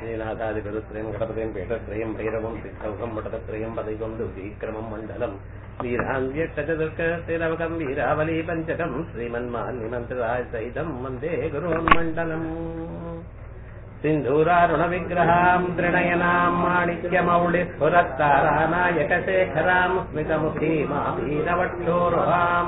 ശ്രീനാഥാദിപുരത്രയം ഗണപതിയും പീഠത്രയം ഭൈരവം സിദ്ധൗകം പടത്രയം പതികൊണ്ടു വിക്രമം മണ്ഡലം വീരാന്ത്യഷ്ടചതുർക്കത്തിലവകം വീരാവലി പഞ്ചകം ശ്രീമന്മാന്യമന്ത്രരായ സഹിതം വന്ദേ ഗുരുമണ്ഡലം സിന്ധൂരാരുണവിഗ്രഹാം ത്രിണയനാം മാണിക്യമൗളിസ്ഫുരത്താരാനായകശേഖരാം സ്മിതമുഖീമാവീരവക്ഷോരുഹാം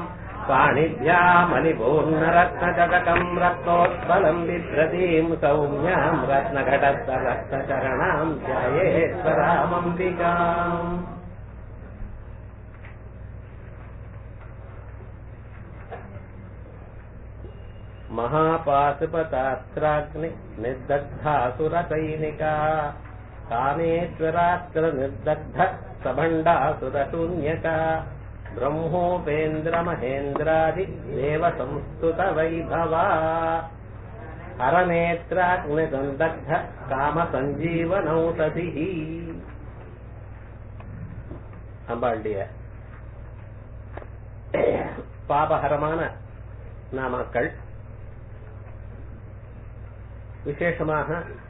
पाणिभ्यामलिपूर्णरत्नचटकम् रत्नोत्पलम् बिभ्रतीम् सौम्याम् रत्नघटस्थरत्नचरणाम् ध्यायेश्वरामम्बिकाम् महापाशुपतास्त्राग्नि निर्दग्धासुरसैनिका कामेश्वरात्र निर्दग्ध सबण्डासुरशून्यका ब्रह्मोपेन्द्रमहेन्द्रादि देवसंस्तुतवैभवा हरनेत्राग्निसन्दग्ध कामसञ्जीवनौषधिः அம்பாளுடைய பாபகரமான நாமாக்கள் விசேஷமாக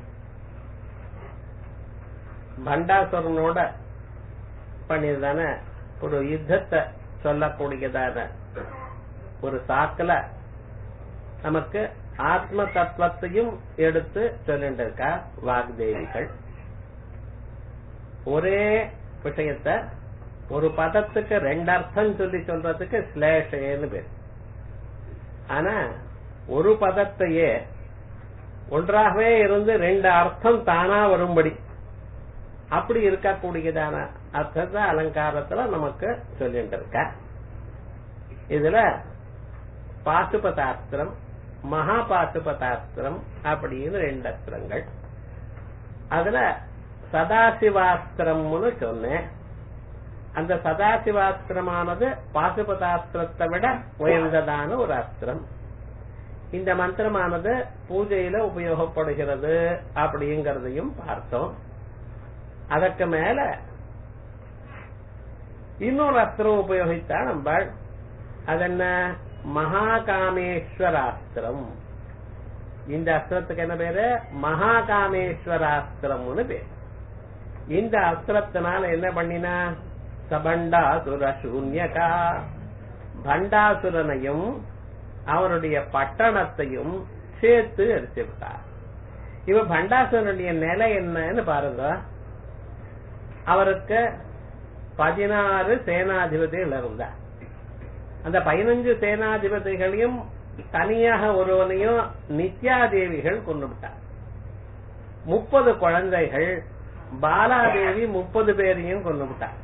பண்டாசுரனோட பண்ணியதான ஒரு யுத்தத்தை சொல்லக்கூடியதான ஒரு சாக்கில நமக்கு ஆத்ம தத்துவத்தையும் எடுத்து சொல்லிட்டு இருக்கா வாக்தேவிகள் ஒரே விஷயத்த ஒரு பதத்துக்கு ரெண்டு அர்த்தம் சொல்லி சொல்றதுக்கு ஸ்லேஷேன்னு பேர் ஆனா ஒரு பதத்தையே ஒன்றாகவே இருந்து ரெண்டு அர்த்தம் தானா வரும்படி அப்படி இருக்கக்கூடியதான அர்த்தத்தை அலங்காரத்துல நமக்கு சொல்லிட்டு இருக்க இதுல பாசுபதாஸ்திரம் மகா பாசுபதாஸ்திரம் அப்படின்னு ரெண்டு அஸ்திரங்கள் அதுல சதாசிவாஸ்திரம்னு சொன்னேன் அந்த சதாசிவாஸ்திரமானது பாசுபதாஸ்திரத்தை விட உயர்ந்ததான ஒரு அஸ்திரம் இந்த மந்திரமானது பூஜையில உபயோகப்படுகிறது அப்படிங்கறதையும் பார்த்தோம் அதற்கு மேல இன்னொரு அஸ்திரம் உபயோகித்தா நம்பாள் அதென்ன மகாகாமேஸ்வராஸ்திரம் இந்த அஸ்திரத்துக்கு என்ன பேரு மகாகாமேஸ்வராஸ்திரம்னு பேர் இந்த அஸ்திரத்தினால என்ன பண்ணினா சபண்டாசுர சூன்யகா பண்டாசுரனையும் அவருடைய பட்டணத்தையும் சேர்த்து அடிச்சு விட்டார் இவ பண்டாசுரனுடைய நிலை என்னன்னு பாருங்க அவருக்கு பதினாறு சேனாதிபதிகள் இருந்தார் அந்த பதினஞ்சு சேனாதிபதிகளையும் தனியாக ஒருவனையும் நித்யாதேவிகள் கொண்டு விட்டார் முப்பது குழந்தைகள் பாலாதேவி முப்பது பேரையும் கொண்டு விட்டார்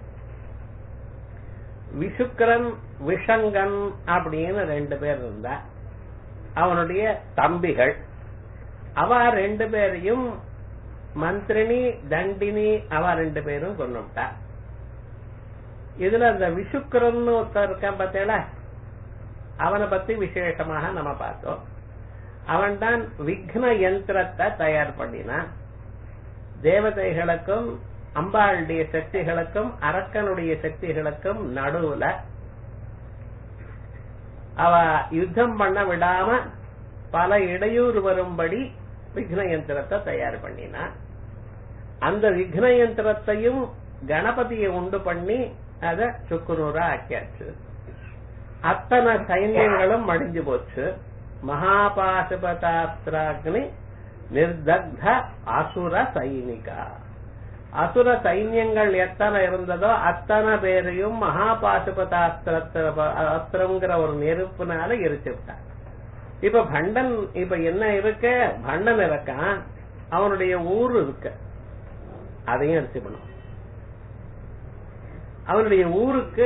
விஷுக்கரன் விஷங்கன் அப்படின்னு ரெண்டு பேர் இருந்தா அவனுடைய தம்பிகள் அவ ரெண்டு பேரையும் மந்திரினி தண்டினி அவ ரெண்டு பேரும் கொண்டு விட்டா இதுல அந்த விஷுக்கரன் ஒருத்தர் இருக்கான் பார்த்தேல அவனை பத்தி விசேஷமாக நம்ம பார்த்தோம் அவன் தான் விக்ன யந்திரத்தை தயார் பண்ணினான் தேவதைகளுக்கும் அம்பாளுடைய சக்திகளுக்கும் அரக்கனுடைய சக்திகளுக்கும் நடுவுல அவ யுத்தம் பண்ண விடாம பல இடையூறு வரும்படி விக்ன யந்திரத்தை தயார் பண்ணினா அந்த விக்ன யந்திரத்தையும் கணபதியை உண்டு பண்ணி அத சுக்குநூறா ஆக்கியாச்சு அத்தனை சைன்யங்களும் மடிஞ்சு போச்சு மகாபாசுபதாஸ்திராக்னி நிர்தக்த அசுர சைனிகா அசுர சைன்யங்கள் எத்தனை இருந்ததோ அத்தனை பேரையும் மகாபாசுபதாஸ்திரங்கிற ஒரு நெருப்புனால எரிச்சுட்டார் இப்ப பண்டன் இப்ப என்ன இருக்கு பண்டன் இருக்கான் அவனுடைய ஊர் இருக்கு அதையும் அரிசிப்பணும் அவனுடைய ஊருக்கு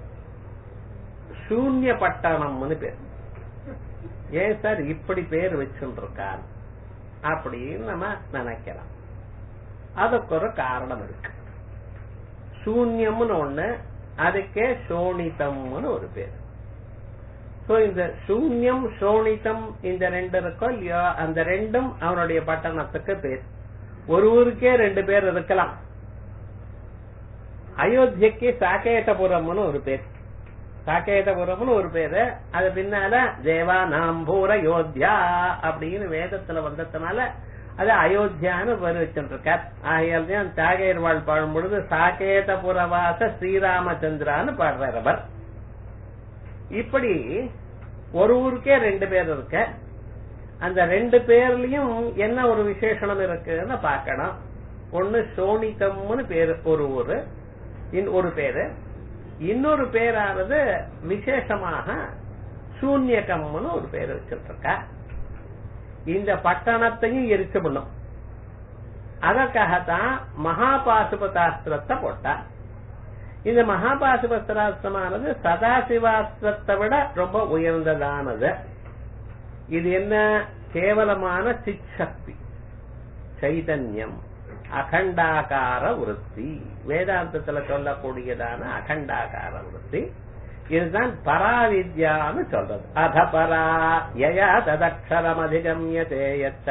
சூன்ய பட்டணம்னு பேர் ஏன் சார் இப்படி பேர் வச்சுட்டு இருக்கான் அப்படின்னு நம்ம நினைக்கலாம் அதுக்கு ஒரு காரணம் இருக்கு சூன்யம்னு ஒண்ணு அதுக்கே சோனிதம்னு ஒரு பேர் சோ இந்த சூன்யம் சோனிதம் இந்த ரெண்டு இருக்கோ இல்லையோ அந்த ரெண்டும் அவனுடைய பட்டணத்துக்கு பேர் ஒரு ஊருக்கே ரெண்டு பேர் இருக்கலாம் அயோத்தியக்கு சாக்கேட்டபுரம்னு ஒரு பேர் சாக்கேதபுரம்னு ஒரு பேரு அது பின்னால தேவா நாம்பூர யோத்யா அப்படின்னு வேதத்துல வந்ததுனால அது அயோத்தியான்னு பேர் வச்சுருக்கார் ஆகையால் தான் தியாகையர்வாள் பாடும் பொழுது சாகேத புறவாச ஸ்ரீராமச்சந்திரான்னு பாடுறார் அவர் இப்படி ஒரு ஊருக்கே ரெண்டு பேர் இருக்க அந்த ரெண்டு பேர்லயும் என்ன ஒரு விசேஷணம் இருக்குன்னு பார்க்கணும் ஒன்னு சோனிதம்னு பேரு ஒரு ஊரு இன் ஒரு பேரு இன்னொரு பேரானது விசேஷமாக சூன்யகம்னு ஒரு பேர் வச்சிருக்கா இந்த பட்டணத்தையும் எரிச்சு பண்ணும் அதற்காகத்தான் மகாபாசுபதாஸ்திரத்தை போட்டா இந்த மகாபாசுபஸ்திராஸ்திரமானது சதாசிவாஸ்திரத்தை விட ரொம்ப உயர்ந்ததானது இது என்ன கேவலமான சிச்சக்தி சைதன்யம் அகண்டாகார விருத்தி வேதாந்தத்துல சொல்லக்கூடியதான அகண்டாகார விருத்தி இதுதான் பராவித்யான்னு சொல்றது அத பரா யயா ததக்ஷரம் அதிகமியதே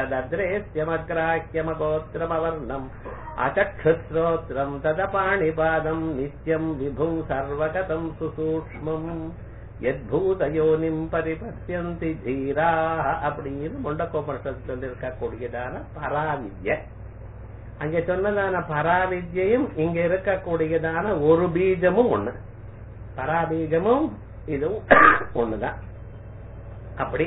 யத்ததத்ரேஸ்யமக்ராஹ்யமகோத்திரமவர்ணம் அச்சக்ஷுஸ்ரோத்திரம் தத பாணிபாதம் நித்யம் விபும் சர்வகதம் சுசூக்ஷ்மம் எத்பூதயோனிம் பரிபத்தியந்தி தீரா அப்படின்னு முண்டக்கோபனிஷத்து சொல்லியிருக்க கூடியதான பராவித்ய அங்க சொன்னதான பராவித்யும் இங்க இருக்கக்கூடியதான ஒரு பீஜமும் ஒண்ணு பராபீஜமும் இதுவும் ஒண்ணுதான் அப்படி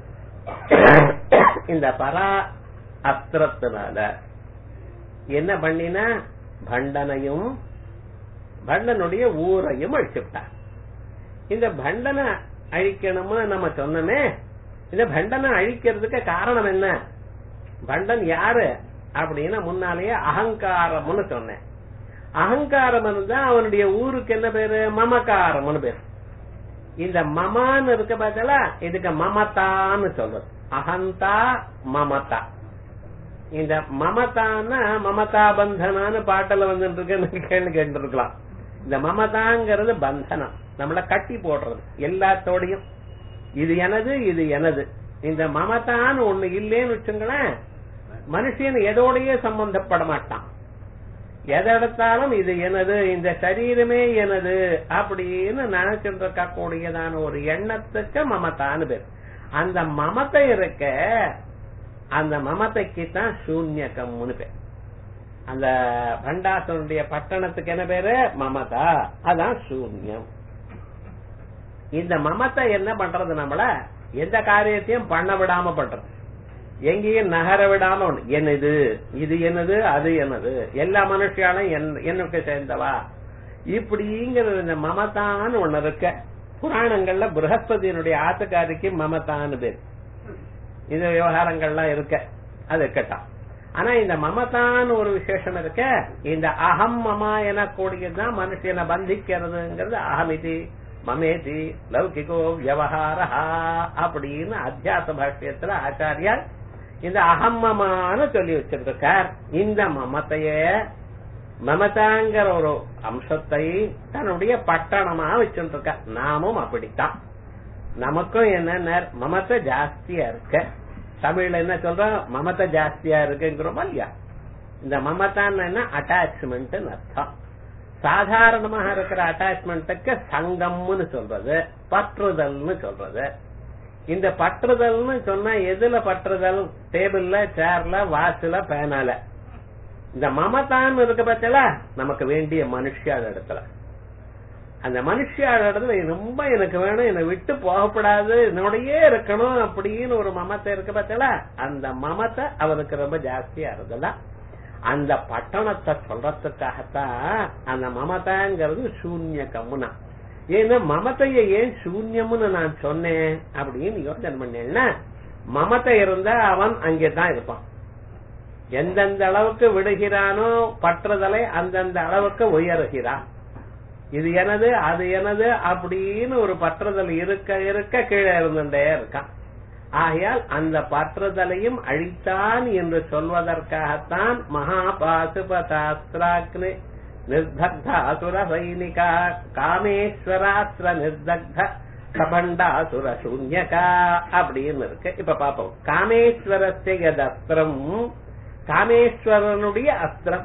இந்த பரா அஸ்திரத்தினால என்ன பண்ணினா பண்டனையும் பண்டனுடைய ஊரையும் அழிச்சுட்டான் இந்த பண்டனை அழிக்கணும்னு நம்ம சொன்னோமே இந்த பண்டனை அழிக்கிறதுக்கு காரணம் என்ன பண்டன் யாரு அப்படின்னா முன்னாலேயே அகங்காரம்னு சொன்னேன் அகங்காரம் இருந்தா அவனுடைய ஊருக்கு என்ன பேரு மமகாரம்னு பேரு இந்த மமான்னு இருக்க பார்த்தல இதுக்கு மமதான்னு சொல்றது அகந்தா மமதா இந்த மமதான்னா மமதா பந்தனான்னு பாட்டல வந்துட்டு இருக்குன்னு கேள்வி கேட்டு இருக்கலாம் இந்த மமதாங்கிறது பந்தனம் நம்மள கட்டி போடுறது எல்லாத்தோடையும் இது எனது இது எனது இந்த மமதான்னு ஒண்ணு இல்லேன்னு வச்சுங்களேன் மனுஷன் எதோடயே சம்பந்தப்பட மாட்டான் எதெடுத்தாலும் இது எனது இந்த சரீரமே எனது அப்படின்னு நினைச்சிட்டு இருக்கக்கூடியதான ஒரு எண்ணத்துக்கு மமதான்னு பேர் அந்த மமத்தை இருக்க அந்த மமத்தைக்கு தான் சூன்யகம்னு பேர் அந்த பண்டாசனுடைய பட்டணத்துக்கு என்ன பேரு மமதா அதான் சூன்யம் இந்த மமத்தை என்ன பண்றது நம்மள எந்த காரியத்தையும் பண்ண விடாம பண்றது எங்கேயும் நகர விடாம ஒண்ணு. என்னது இது என்னது அது என்னது எல்லா மனுஷியாலும் என்னுக்கு சேர்ந்தவா இப்படிங்கிறது இந்த மமதான்னு ஒண்ணு இருக்க புராணங்கள்ல பிரகஸ்பதியினுடைய ஆத்துக்காரிக்கு மமதான்னு பேர் இந்த விவகாரங்கள்லாம் இருக்க அது இருக்கட்டும் ஆனா இந்த மமதான்னு ஒரு விசேஷம் இருக்க இந்த அகம் மமா எனக்கூடியதுதான் மனுஷனை பந்திக்கிறதுங்கிறது அகமிதி மமேதி லௌகிகோ வியவஹாரா அப்படின்னு அத்தியாச பாஷ்யத்துல ஆச்சாரியார் இந்த அகம்மமான்னு சொல்லி வச்சிருக்கார் இந்த மமத்தைய மமதாங்கிற ஒரு அம்சத்தை தன்னுடைய பட்டணமா வச்சுருக்க நாமும் அப்படித்தான் நமக்கும் என்ன மமத்தை ஜாஸ்தியா இருக்க தமிழ்ல என்ன சொல்றோம் மமத்தை ஜாஸ்தியா இருக்குங்கிறோமா இல்லையா இந்த மமத்தான்னு என்ன அட்டாச்மெண்ட் அர்த்தம் சாதாரணமாக இருக்கிற அட்டாச்மெண்ட்டுக்கு சங்கம்னு சொல்றது பற்றுதல்னு சொல்றது இந்த பற்றுதல்னு சொன்னா எதுல பற்றுதல் டேபிள்ல சேர்ல வாட்ச்ல பேனால இந்த மமதான்னு இருக்க பட்சல நமக்கு வேண்டிய மனுஷியாத இடத்துல அந்த மனுஷியாத இடத்துல ரொம்ப எனக்கு வேணும் என்னை விட்டு போகப்படாது என்னோடயே இருக்கணும் அப்படின்னு ஒரு மமத்தை இருக்க பட்சல அந்த மமத்தை அவனுக்கு ரொம்ப ஜாஸ்தியா இருந்ததா அந்த பட்டணத்தை சொல்றதுக்காகத்தான் அந்த மமதாங்கிறது சூன்ய கம்முனா ஏன்னா மமத்தைய ஏன் சூன்யம்னு நான் சொன்னேன் அப்படின்னு யோசனை பண்ணேன்னா மமத்தை இருந்தா அவன் அங்கேதான் இருப்பான் எந்தெந்த அளவுக்கு விடுகிறானோ பற்றுதலை அந்தந்த அளவுக்கு உயருகிறான் இது எனது அது எனது அப்படின்னு ஒரு பற்றுதல் இருக்க இருக்க கீழே இருந்துட்டே இருக்கான் ஆகையால் அந்த பற்றுதலையும் அழித்தான் என்று சொல்வதற்காகத்தான் மகாபாசுபதாஸ்திராக்னி நிர்தக்த அசுர சைனிகா காமேஸ்வராஸ்திர நிர்தக்த கபண்டாசுர சூன்யகா அப்படின்னு இருக்கு இப்ப பாப்போம் காமேஸ்வரஸ்ய அஸ்திரம் காமேஸ்வரனுடைய அஸ்திரம்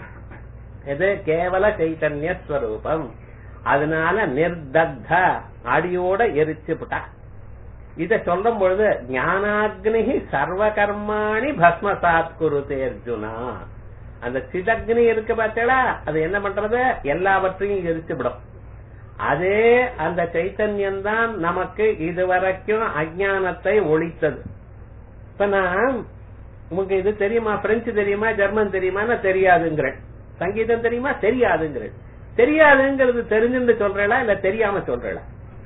இது கேவல சைத்தன்ய ஸ்வரூபம் அதனால நிர்தக்த அடியோட எரிச்சு விட்டா இத சொல்லும் பொழுது ஞானாக்னி சர்வ கர்மாணி பஸ்மசாத் குருதே அர்ஜுனா அந்த சிதக்னி இருக்கு பார்த்தீங்களா அது என்ன பண்றது எல்லாவற்றையும் எரிச்சு விடும் அதே அந்த சைத்தன்யம் தான் நமக்கு இதுவரைக்கும் அஜானத்தை ஒழித்தது இப்ப நான் உங்களுக்கு இது தெரியுமா பிரெஞ்சு தெரியுமா ஜெர்மன் தெரியுமா தெரியாதுங்கிறேன் சங்கீதம் தெரியுமா தெரியாதுங்கிறேன் தெரியாதுங்கிறது தெரிஞ்சுட்டு சொல்றேளா இல்ல தெரியாம சொல்றேளா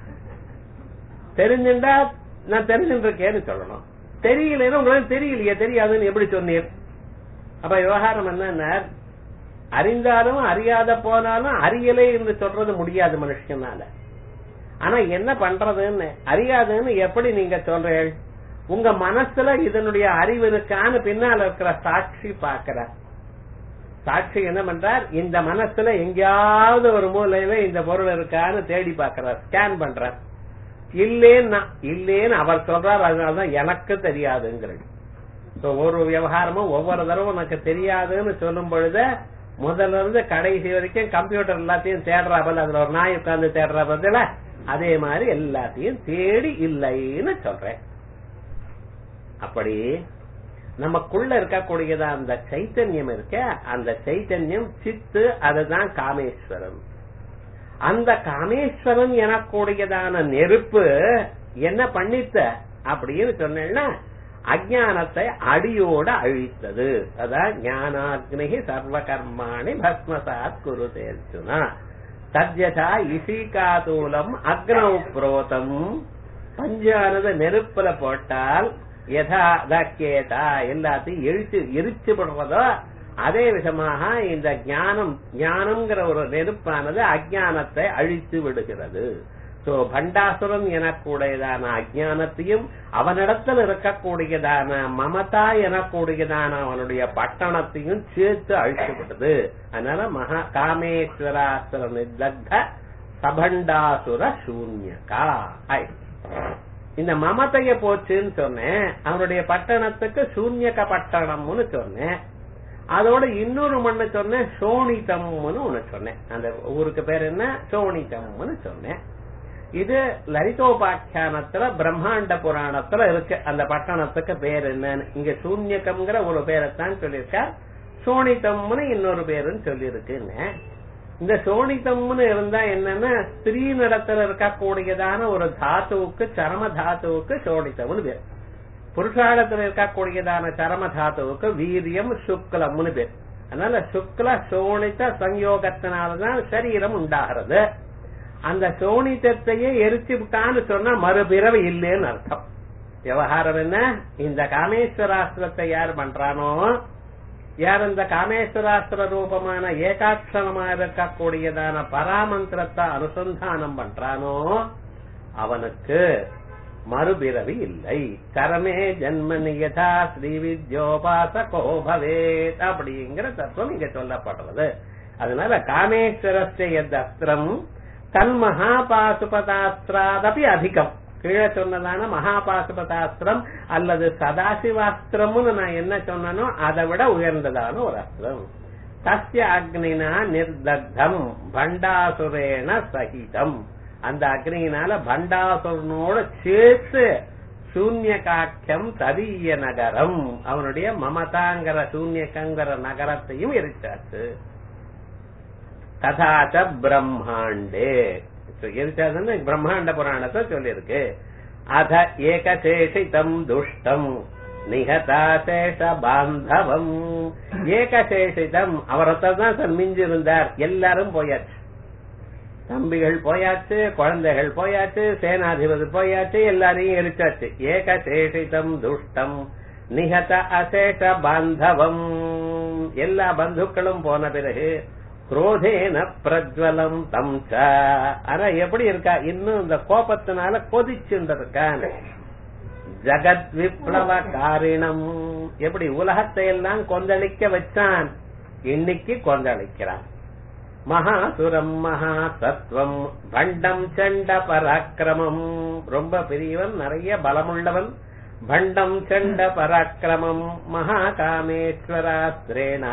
தெரிஞ்சுண்டா நான் தெரிஞ்சுட்டு இருக்கேன்னு சொல்லணும் தெரியலன்னு உங்களுக்கு தெரியலையே தெரியாதுன்னு எப்படி சொன்னீர் அப்ப விவகாரம் என்னன்னா அறிந்தாலும் அறியாத போனாலும் அறியலே என்று சொல்றது முடியாது மனுஷனால ஆனா என்ன பண்றதுன்னு அறியாதுன்னு எப்படி நீங்க சொல்றீர்கள் உங்க மனசுல இதனுடைய அறிவு இருக்கான்னு பின்னால இருக்கிற சாட்சி பாக்குற சாட்சி என்ன பண்றார் இந்த மனசுல எங்கேயாவது ஒரு மூலையில இந்த பொருள் இருக்கான்னு தேடி பாக்குறார் ஸ்கேன் பண்றார் இல்லேன்னா இல்லேன்னு அவர் சொல்றார் அதனாலதான் எனக்கு தெரியாதுங்கிறது So, ஒரு விவகாரமும் ஒவ்வொரு தடவை உனக்கு தெரியாதுன்னு சொல்லும் பொழுது முதல்ல இருந்து கடைசி வரைக்கும் கம்ப்யூட்டர் எல்லாத்தையும் தேடுறா போல அதுல ஒரு நாய் உட்கார்ந்து தேடுறா பதில அதே மாதிரி எல்லாத்தையும் தேடி இல்லைன்னு சொல்றேன் அப்படி நமக்குள்ள இருக்கக்கூடியத அந்த சைத்தன்யம் இருக்க அந்த சைத்தன்யம் சித்து அதுதான் காமேஸ்வரன் அந்த காமேஸ்வரன் எனக்கூடியதான நெருப்பு என்ன பண்ணித்த அப்படின்னு சொன்னேன்னா அஜானத்தை அடியோட அழித்தது அதான் ஞானாக்னி சர்வ கர்மாணி பஸ்மசாத் குரு தேர்ச்சுனா தத்யதா இசிகாதூலம் அக்னௌ புரோதம் பஞ்சானது நெருப்புல போட்டால் யதா தக்கேதா எல்லாத்தையும் எரிச்சு எரிச்சு விடுறதோ அதே விதமாக இந்த ஞானம் ஞானம்ங்கிற ஒரு நெருப்பானது அஜானத்தை அழித்து விடுகிறது சோ பண்டாசுரன் எனக்கூடியதான அஜானத்தையும் அவனிடத்தில் இருக்கக்கூடியதான மமதா எனக்கூடியதான அவனுடைய பட்டணத்தையும் சேர்த்து அழித்து விடுது அதனால மகா காமேஸ்வராசுர நிர்தக்த சபண்டாசுர சூன்யகா ஆயிடுச்சு இந்த மமதைய போச்சுன்னு சொன்னேன் அவனுடைய பட்டணத்துக்கு சூன்யக பட்டணம்னு சொன்னேன் அதோட இன்னொரு மண்ணு சொன்னேன் சோனிதம்னு ஒண்ணு சொன்னேன் அந்த ஊருக்கு பேர் என்ன சோனிதம்னு சொன்னேன் இது லலிதோபாக்கியானத்துல பிரம்மாண்ட புராணத்துல இருக்கு அந்த பட்டணத்துக்கு பேர் என்னன்னு இங்க சூன்யகம்ங்கிற ஒரு பேரைத்தான் சொல்லியிருக்கா சோனிதம்னு இன்னொரு பேருன்னு சொல்லியிருக்குன்னு இந்த சோனிதம்னு இருந்தா என்னன்னா ஸ்திரீ நடத்துல இருக்கக்கூடியதான ஒரு தாத்துவுக்கு சரம தாத்துவுக்கு சோனிதம்னு பேர் புருஷாலத்துல இருக்கக்கூடியதான சரம தாத்துவுக்கு வீரியம் சுக்லம்னு பேர் அதனால சுக்ல சோனித சங்கயோகத்தினாலதான் சரீரம் உண்டாகிறது அந்த சோனிதத்தையே எரிச்சு விட்டான்னு சொன்னா மறுபிறவை இல்லைன்னு அர்த்தம் விவகாரம் என்ன இந்த காமேஸ்வராஸ்திரத்தை யார் பண்றானோ யார் இந்த காமேஸ்வராஸ்திர ரூபமான ஏகாட்சணமா இருக்கக்கூடியதான பராமந்திரத்தை அனுசந்தானம் பண்றானோ அவனுக்கு மறுபிறவி இல்லை கரமே ஜன்மனி யதா ஸ்ரீ வித்யோபாசகோ பவேத் அப்படிங்கிற தத்துவம் இங்க சொல்லப்படுறது அதனால காமேஸ்வரஸ்ய எத் அஸ்திரம் தன் மகாபாசுபதாஸ்திராதபி அதிகம் கீழே சொன்னதான மகாபாசுபதாஸ்திரம் அல்லது சதாசிவாஸ்திரம்னு நான் என்ன சொன்னனோ அதை விட உயர்ந்ததான ஒரு அஸ்திரம் தஸ்ய அக்னினா நிர்தக்தம் பண்டாசுரேன சகிதம் அந்த அக்னியினால பண்டாசுரனோட சேர்த்து சூன்யகாக்கியம் ததீய நகரம் அவனுடைய மமதாங்கிற சூன்யகங்கிற நகரத்தையும் எரிச்சாச்சு ததாச்ச பிரம்மாண்டே எரிச்சாதுன்னு பிரம்மாண்ட புராணத்தை சொல்லியிருக்கு அத ஏகசேஷிதம் துஷ்டம் நிகதாசேஷ பாந்தவம் ஏகசேஷிதம் அவரத்தான் தான் சார் மிஞ்சி இருந்தார் எல்லாரும் போயாச்சு தம்பிகள் போயாச்சு குழந்தைகள் போயாச்சு சேனாதிபதி போயாச்சு எல்லாரையும் எரிச்சாச்சு ஏகசேஷிதம் துஷ்டம் நிகத அசேஷ பாந்தவம் எல்லா பந்துக்களும் போன பிறகு குரோதேன பிரஜ்வலம் தம் ச ஆனா எப்படி இருக்கா இன்னும் இந்த கோபத்தினால கொதிச்சுட்டு இருக்கான் ஜகத் விப்ளவ காரிணம் எப்படி உலகத்தை எல்லாம் கொந்தளிக்க வச்சான் இன்னைக்கு கொந்தளிக்கிறான் மகாசுரம் மகா சத்வம் பண்டம் சண்ட பராக்கிரமம் ரொம்ப பெரியவன் நிறைய பலமுள்ளவன் பண்டம் சண்ட பராக்கிரமம் மகா காமேஸ்வராஸ்திரேனா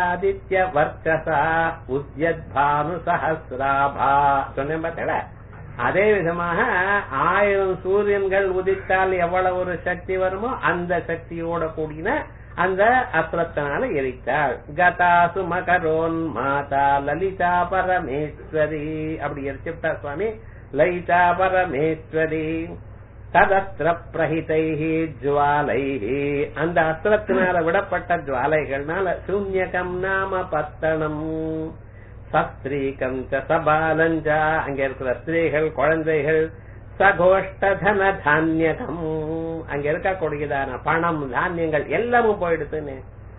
சஹசிராதித்ய வர்ச்சசா உத்யத் பானு சஹசிராபா சொன்னேன் பார்த்தல அதே விதமாக ஆயிரம் சூரியன்கள் உதித்தால் எவ்வளவு ஒரு சக்தி வருமோ அந்த சக்தியோட கூடின அந்த அஸ்திரத்தினால எரித்தாள் கதாசு மகரோன் மாதா லலிதா பரமேஸ்வரி அப்படி எரிச்சுட்டா சுவாமி லலிதா பரமேஸ்வரி ததஸ்திர பிரஹிதைஹி ஜுவாலைஹி அந்த அஸ்திரத்தினால விடப்பட்ட ஜுவாலைகள்னால சூன்யகம் நாம பத்தனம் சஸ்திரீகம் ச சபாலஞ்ச அங்க இருக்கிற ஸ்திரீகள் குழந்தைகள் சகோஷ்டதன தானியகம் அங்க இருக்கக்கூடியதான பணம் தானியங்கள் எல்லாமும் போயிடுதுன்னு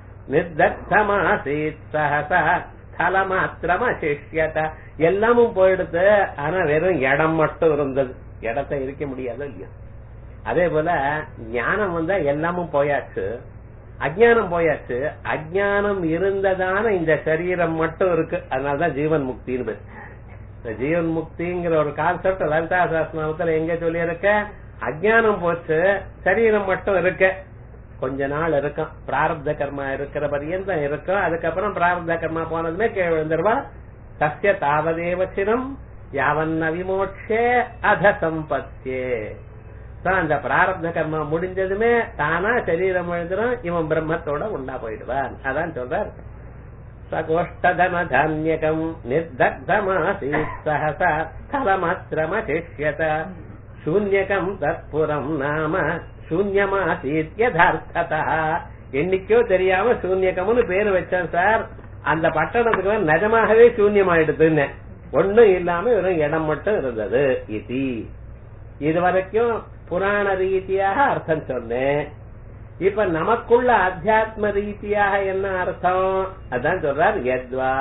நிர்தமாசீத் சகசா ஸ்தல மாத்திரம் அசிஷ்யத எல்லாமும் போயிடுது ஆனா வெறும் இடம் மட்டும் இருந்தது இடத்தை இருக்க முடியாது இல்லையா அதே போல ஞானம் வந்தா எல்லாமும் போயாச்சு அஜ்ஞானம் போயாச்சு அஜ்ஞானம் இருந்ததான இந்த சரீரம் மட்டும் இருக்கு அதனாலதான் ஜீவன் முக்தின்னு பேரு இந்த ஜீவன் முக்திங்கிற ஒரு கான்செப்ட் லலிதா சாஸ்திரத்துல எங்க சொல்லி இருக்க அஜ்ஞானம் போச்சு சரீரம் மட்டும் இருக்கு கொஞ்ச நாள் இருக்கும் பிராரப்த கர்மா இருக்கிற பரியந்தம் இருக்கும் அதுக்கப்புறம் பிராரப்த கர்மா போனதுமே கீழே விழுந்துருவா சசிய தாவதேவ சிரம் யாவன்ன விமோட்சே அத சம்பத்தியே அந்த பிராரப்த கர்மா முடிஞ்சதுமே தானா சரீரம் எழுதுறோம் இவன் பிரம்மத்தோட உண்டா போயிடுவான் அதான் சொல்றார் சகோஷ்டதன தானியகம் நிர்தக்தமாசீத் சகசா ஸ்தலமாத்திரமசிஷ்யத சூன்யகம் தற்புறம் நாம சூன்யமாசீத் யதார்த்ததா என்னைக்கோ தெரியாம சூன்யகம்னு பேரு வச்சேன் சார் அந்த பட்டணத்துக்கு நிஜமாகவே சூன்யமாயிடுதுன்னு ஒண்ணும் இல்லாம வெறும் இடம் மட்டும் இருந்தது இது இது வரைக்கும் புராண ரீதியாக அர்த்தம் சொன்னேன் இப்ப நமக்குள்ள அத்தியாத்ம ரீதியாக என்ன அர்த்தம் அதான் சொல்றார் எத்வா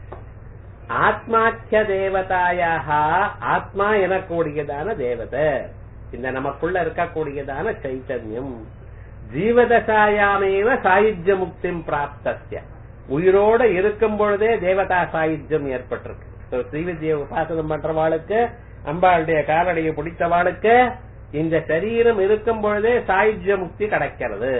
ஆத்மாக்கிய தேவதாயாக ஆத்மா எனக்கூடியதான தேவதை இந்த நமக்குள்ள இருக்கக்கூடியதான சைத்தன்யம் ஜீவதசாயாமேவ சாயுஜ்ய முக்திம் பிராப்தஸ்ய உயிரோட இருக்கும் பொழுதே தேவதா சாயுஜ்யம் ஏற்பட்டிருக்கு ஸ்ரீவித்ய உபாசனம் பண்றவாளுக்கு அம்பாளுடைய காலடியை பிடித்தவாளுக்கு இந்த சரீரம் இருக்கும் பொழுதே சாயுஜ்ய முக்தி கிடைக்கிறது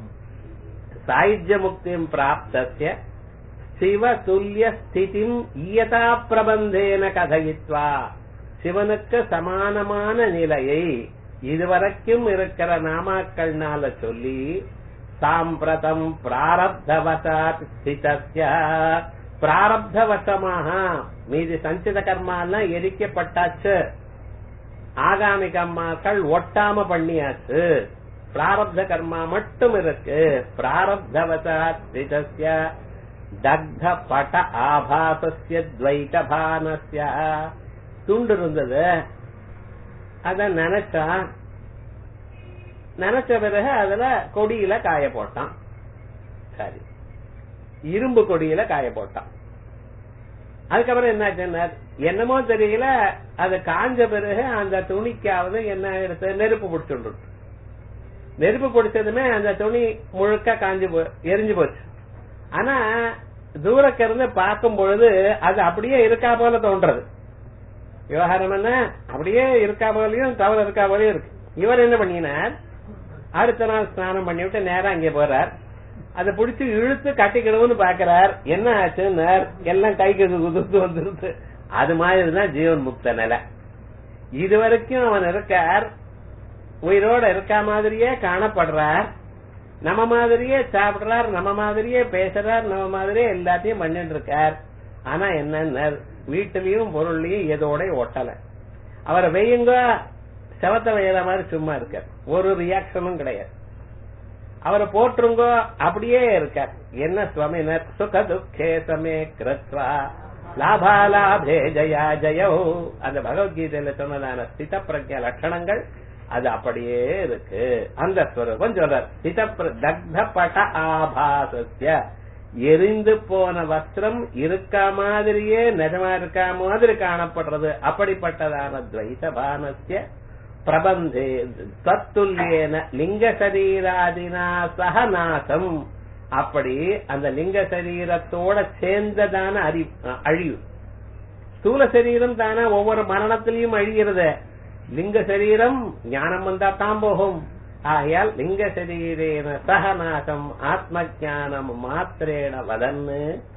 சாயுஜ்ய முக்தியும் பிராப்தஸ்ய சிவ துல்லிய ஸ்திதிம் ஈயதா பிரபந்தேன கதயித்வா சிவனுக்கு சமானமான நிலையை இதுவரைக்கும் இருக்கிற நாமாக்கள்னால சொல்லி சாம்பிரதம் பிராரப்தவசாத் ஸ்திதஸ்ய பிராரப்தவசமாக மீதி சஞ்சித கர்மாலாம் எரிக்கப்பட்டாச்சு ஆகாமி கர்மாக்கள் ஒட்டாம பண்ணியாச்சு பிராரப்த கர்மா மட்டும் இருக்கு பிராரப்தவசாத் ஸ்திதஸ்ய தக்த பட ஆபாசஸ்ய துவைத பானஸ்ய துண்டு இருந்தது அத நினைச்சா நினைச்ச பிறகு அதுல கொடியில காய போட்டான் சரி இரும்பு கொடியில காய போட்டான் அதுக்கப்புறம் என்னாச்சுன்னா என்னமோ தெரியல அது காஞ்ச பிறகு அந்த துணிக்காவது என்ன எடுத்து நெருப்பு பிடிச்சுட்டு நெருப்பு பிடிச்சதுமே அந்த துணி முழுக்க காஞ்சு போ எரிஞ்சு போச்சு ஆனா தூரக்க இருந்து பார்க்கும் பொழுது அது அப்படியே இருக்கா போல தோன்றது விவகாரம் என்ன அப்படியே இருக்கா போலயும் தவறு இருக்கா போலயும் இருக்கு இவர் என்ன பண்ணினார் அடுத்த நாள் ஸ்நானம் பண்ணிவிட்டு நேரா அங்கே போறார் அதை பிடிச்சு இழுத்து கட்டிக்கணும்னு பாக்குறார் என்ன ஆச்சுன்னு எல்லாம் கைக்கு குதித்து வந்துருது அது மாதிரிதான் ஜீவன் முக்த நிலை இது வரைக்கும் அவன் இருக்கார் உயிரோட இருக்க மாதிரியே காணப்படுறார் நம்ம மாதிரியே சாப்பிடுறார் நம்ம மாதிரியே பேசுறார் நம்ம மாதிரியே எல்லாத்தையும் பண்ணிட்டு இருக்கார் ஆனா என்ன வீட்டிலையும் பொருள்லயும் எதோட ஒட்டல அவரை வெய்யுங்க செவத்த வெய்யற மாதிரி சும்மா இருக்கார் ஒரு ரியாக்ஷனும் கிடையாது அவரை போட்டுருங்க அப்படியே இருக்கார் என்ன சுவாமி சுக துக்கே சமே கிருத்வா லாபாலாபே ஜயா ஜயோ அந்த பகவத்கீதையில சொன்னதான ஸ்தித பிரஜ லட்சணங்கள் அது அப்படியே இருக்கு அந்த ஸ்வரூபம் சொல்றார் ஸ்தித தக்த பட ஆபாசஸ்ய எரிந்து போன வஸ்திரம் இருக்க மாதிரியே நிஜமா இருக்க மாதிரி காணப்படுறது அப்படிப்பட்டதான துவைத பானஸ்ய பிரபந்தே தத்துல்யேன லிங்க சரீராதினா சக நாசம் அப்படி அந்த லிங்க சரீரத்தோட சேர்ந்ததான அறி அழிவு ஸ்தூல சரீரம் தானே ஒவ்வொரு மரணத்திலையும் அழிகிறது லிங்க சரீரம் ஞானம் வந்தா தான் போகும் ஆகையால் லிங்க சரீரேன சக நாசம் ஆத்ம ஜானம் மாத்திரேன வதன்னு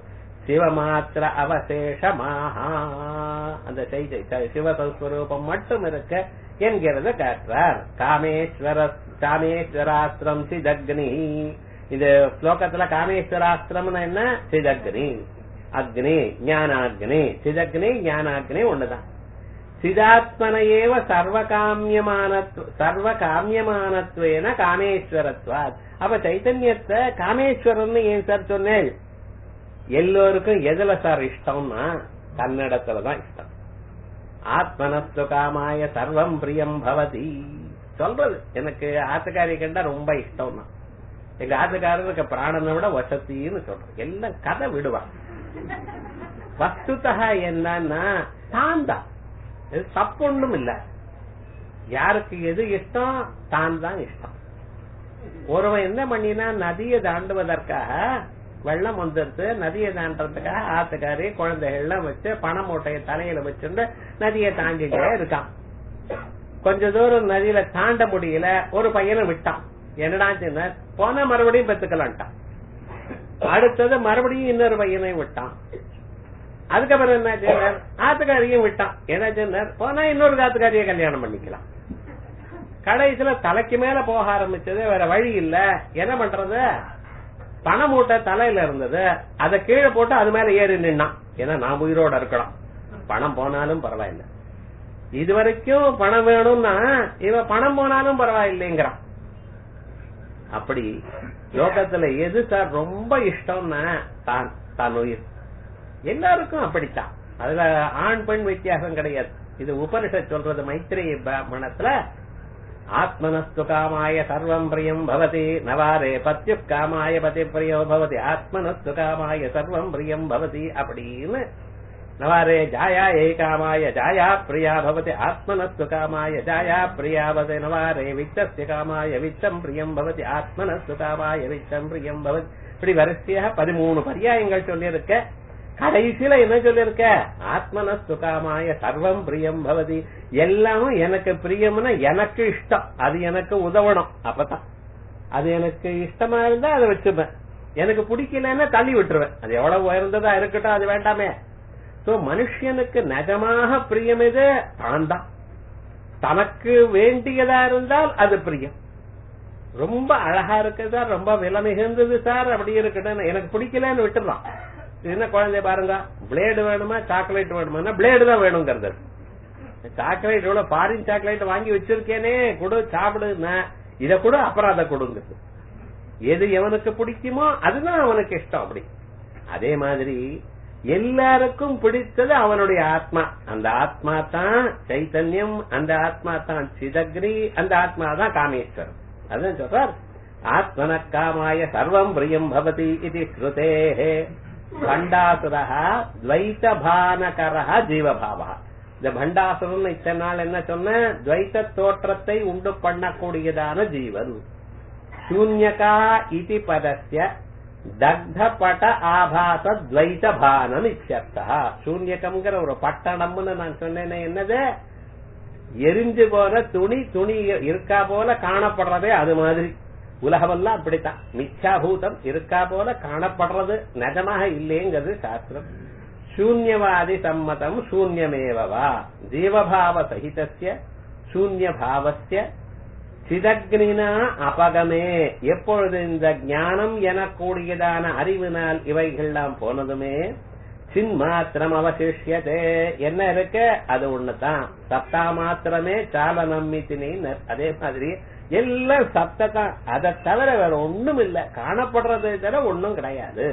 சிவமாத்திர அவசேஷமாஹா அந்த செய்தி சிவஸ்வரூபம் மட்டும் இருக்க என்கிறத காட்டுறார் காமேஸ்வர காமேஸ்வராஸ்திரம் சிதக்னி இந்த ஸ்லோகத்துல காமேஸ்வராஸ்திரம்னு என்ன சிதக்னி அக்னி ஞானாக்னி சிதக்னி ஞானாக்னி ஒண்ணுதான் சிதாத்மனையேவ சர்வகாமியமானத்வ சர்வகாமியமானத்வேன காமேஸ்வரத்வாத் அப்ப சைத்தன்யத்தை காமேஸ்வரன் ஏன் சார் சொன்னேன் எல்லோருக்கும் எதுல சார் இஷ்டம்னா தன்னிடத்துலதான் இஷ்டம் ஆத்மனஸ்து காமாய சர்வம் பிரியம் பவதி சொல்றது எனக்கு ஆத்துக்காரி கண்டா ரொம்ப இஷ்டம் தான் எங்க ஆத்துக்காரருக்கு பிராணனை விட வசத்தின்னு சொல்றேன் எல்லாம் கதை விடுவான் வஸ்துதா என்னன்னா தான் தான் இது தப்பொன்னும் இல்ல யாருக்கு எது இஷ்டம் தான் தான் இஷ்டம் ஒருவன் என்ன பண்ணினா நதியை தாண்டுவதற்காக வெள்ளம் வந்துருது நதியை தாண்டறதுக்காக ஆத்துக்காரி குழந்தைகள்லாம் வச்சு பண மூட்டையை தலையில வச்சுட்டு நதியை தாண்டிட்டே இருக்கான் கொஞ்ச தூரம் நதியில தாண்ட முடியல ஒரு பையனை விட்டான் என்னடா சின்ன போன மறுபடியும் பெத்துக்கலான்ட்டான் அடுத்தது மறுபடியும் இன்னொரு பையனை விட்டான் அதுக்கப்புறம் என்ன சொன்னார் ஆத்துக்காரியும் விட்டான் என்ன சொன்னார் போனா இன்னொரு ஆத்துக்காரியை கல்யாணம் பண்ணிக்கலாம் கடைசியில தலைக்கு மேல போக ஆரம்பிச்சது வேற வழி இல்ல என்ன பண்றது பண மூட்டை தலையில இருந்தது அதை கீழே போட்டு அது மேல ஏறி நின்னான் ஏன்னா நான் உயிரோட இருக்கலாம் பணம் போனாலும் பரவாயில்ல இது வரைக்கும் பணம் வேணும்னா இவன் பணம் போனாலும் பரவாயில்லைங்கிறான் அப்படி லோகத்துல எது சார் ரொம்ப இஷ்டம்னா தான் தான் உயிர் எல்லாருக்கும் அப்படித்தான் அதுல ஆண் பெண் வித்தியாசம் கிடையாது இது உபனிஷத் சொல்றது மைத்திரி மனத்துல ஆத்மனஸ்து காமாய சர்வம் பிரியம் பவதி நவாரே பத்யு காமாய பதி பிரியோ பவதி ஆத்மனஸ்து காமாய சர்வம் பிரியம் பவதி அப்படின்னு நவாரே ஜாயா ஏ காமாய ஜாயா பிரியா பவதி ஆத்மனஸ்து காமாய ஜாயா பிரியா பவதி நவாரே வித்தஸ்ய காமாய வித்தம் பிரியம் பவதி ஆத்மனஸ்து காமாய வித்தம் பிரியம் பவதி இப்படி வரிசையாக பதிமூணு பரியாயங்கள் சொல்லியிருக்க கடைசியில என்ன சொல்லிருக்க ஆத்மன சுகாமாய சர்வம் பிரியம் பவதி எல்லாமும் எனக்கு பிரியம்னா எனக்கு இஷ்டம் அது எனக்கு உதவணும் அப்பதான் அது எனக்கு இஷ்டமா இருந்தா அதை வச்சுப்பேன் எனக்கு பிடிக்கலன்னா தள்ளி விட்டுருவேன் அது எவ்வளவு உயர்ந்ததா இருக்கட்டும் அது வேண்டாமே சோ மனுஷனுக்கு நிஜமாக பிரியம் இது தான் தான் தனக்கு வேண்டியதா இருந்தால் அது பிரியம் ரொம்ப அழகா இருக்கு சார் ரொம்ப விலை மிகுந்தது சார் அப்படி இருக்கட்டும் எனக்கு பிடிக்கலன்னு விட்டுறான் என்ன குழந்தை பாருங்க பிளேடு வேணுமா சாக்லேட் வேணுமா பிளேடு தான் வேணுங்கிறது சாக்லேட் இவ்வளவு பாரின் சாக்லேட் வாங்கி வச்சிருக்கேனே கொடு சாப்பிடுன்னா இத கூட அப்புறம் அதை கொடுங்க எது எவனுக்கு பிடிக்குமோ அதுதான் அவனுக்கு இஷ்டம் அப்படி அதே மாதிரி எல்லாருக்கும் பிடித்தது அவனுடைய ஆத்மா அந்த ஆத்மா தான் சைத்தன்யம் அந்த ஆத்மா தான் சிதக்னி அந்த ஆத்மா தான் காமேஸ்வரம் அதான் சொல்றார் ஆத்மன காமாய சர்வம் பிரியம் பவதி இது ஸ்ருதேஹே பண்டாசுரா துவைத்த பானகரா ஜீவபாவா இந்த பண்டாசுரன் இத்தனை நாள் என்ன சொன்ன துவைத்த தோற்றத்தை உண்டு பண்ணக்கூடியதான ஜீவன் சூன்யகா இதி பதஸ்ய தக்தபட ஆபாச துவைத பானம் இத்தியர்த்தா சூன்யகம்ங்கிற ஒரு பட்டணம்னு நான் சொன்னேனே என்னது எரிஞ்சு போன துணி துணி இருக்கா போல காணப்படுறதே அது மாதிரி உலகமெல்லாம் அப்படித்தான் மித்யாபூதம் இருக்கா போல காணப்படுறது நிஜமாக இல்லைங்கிறது சாஸ்திரம் சூன்யவாதி சம்மதம் சூன்யமேவா ஜீவபாவ சகிதஸ்ய சூன்ய பாவஸ்ய சிதக்னினா அபகமே எப்பொழுது இந்த ஞானம் எனக்கூடியதான அறிவினால் இவைகள்லாம் போனதுமே சின் மாத்திரம் அவசிஷியதே என்ன இருக்கு அது ஒண்ணுதான் சத்தா மாத்திரமே சாலனம் மித்தினின்னு அதே மாதிரி எல்லாம் சத்தத்தான் அதை தவிர வேற ஒண்ணும் இல்ல காணப்படுறது தவிர ஒண்ணும் கிடையாது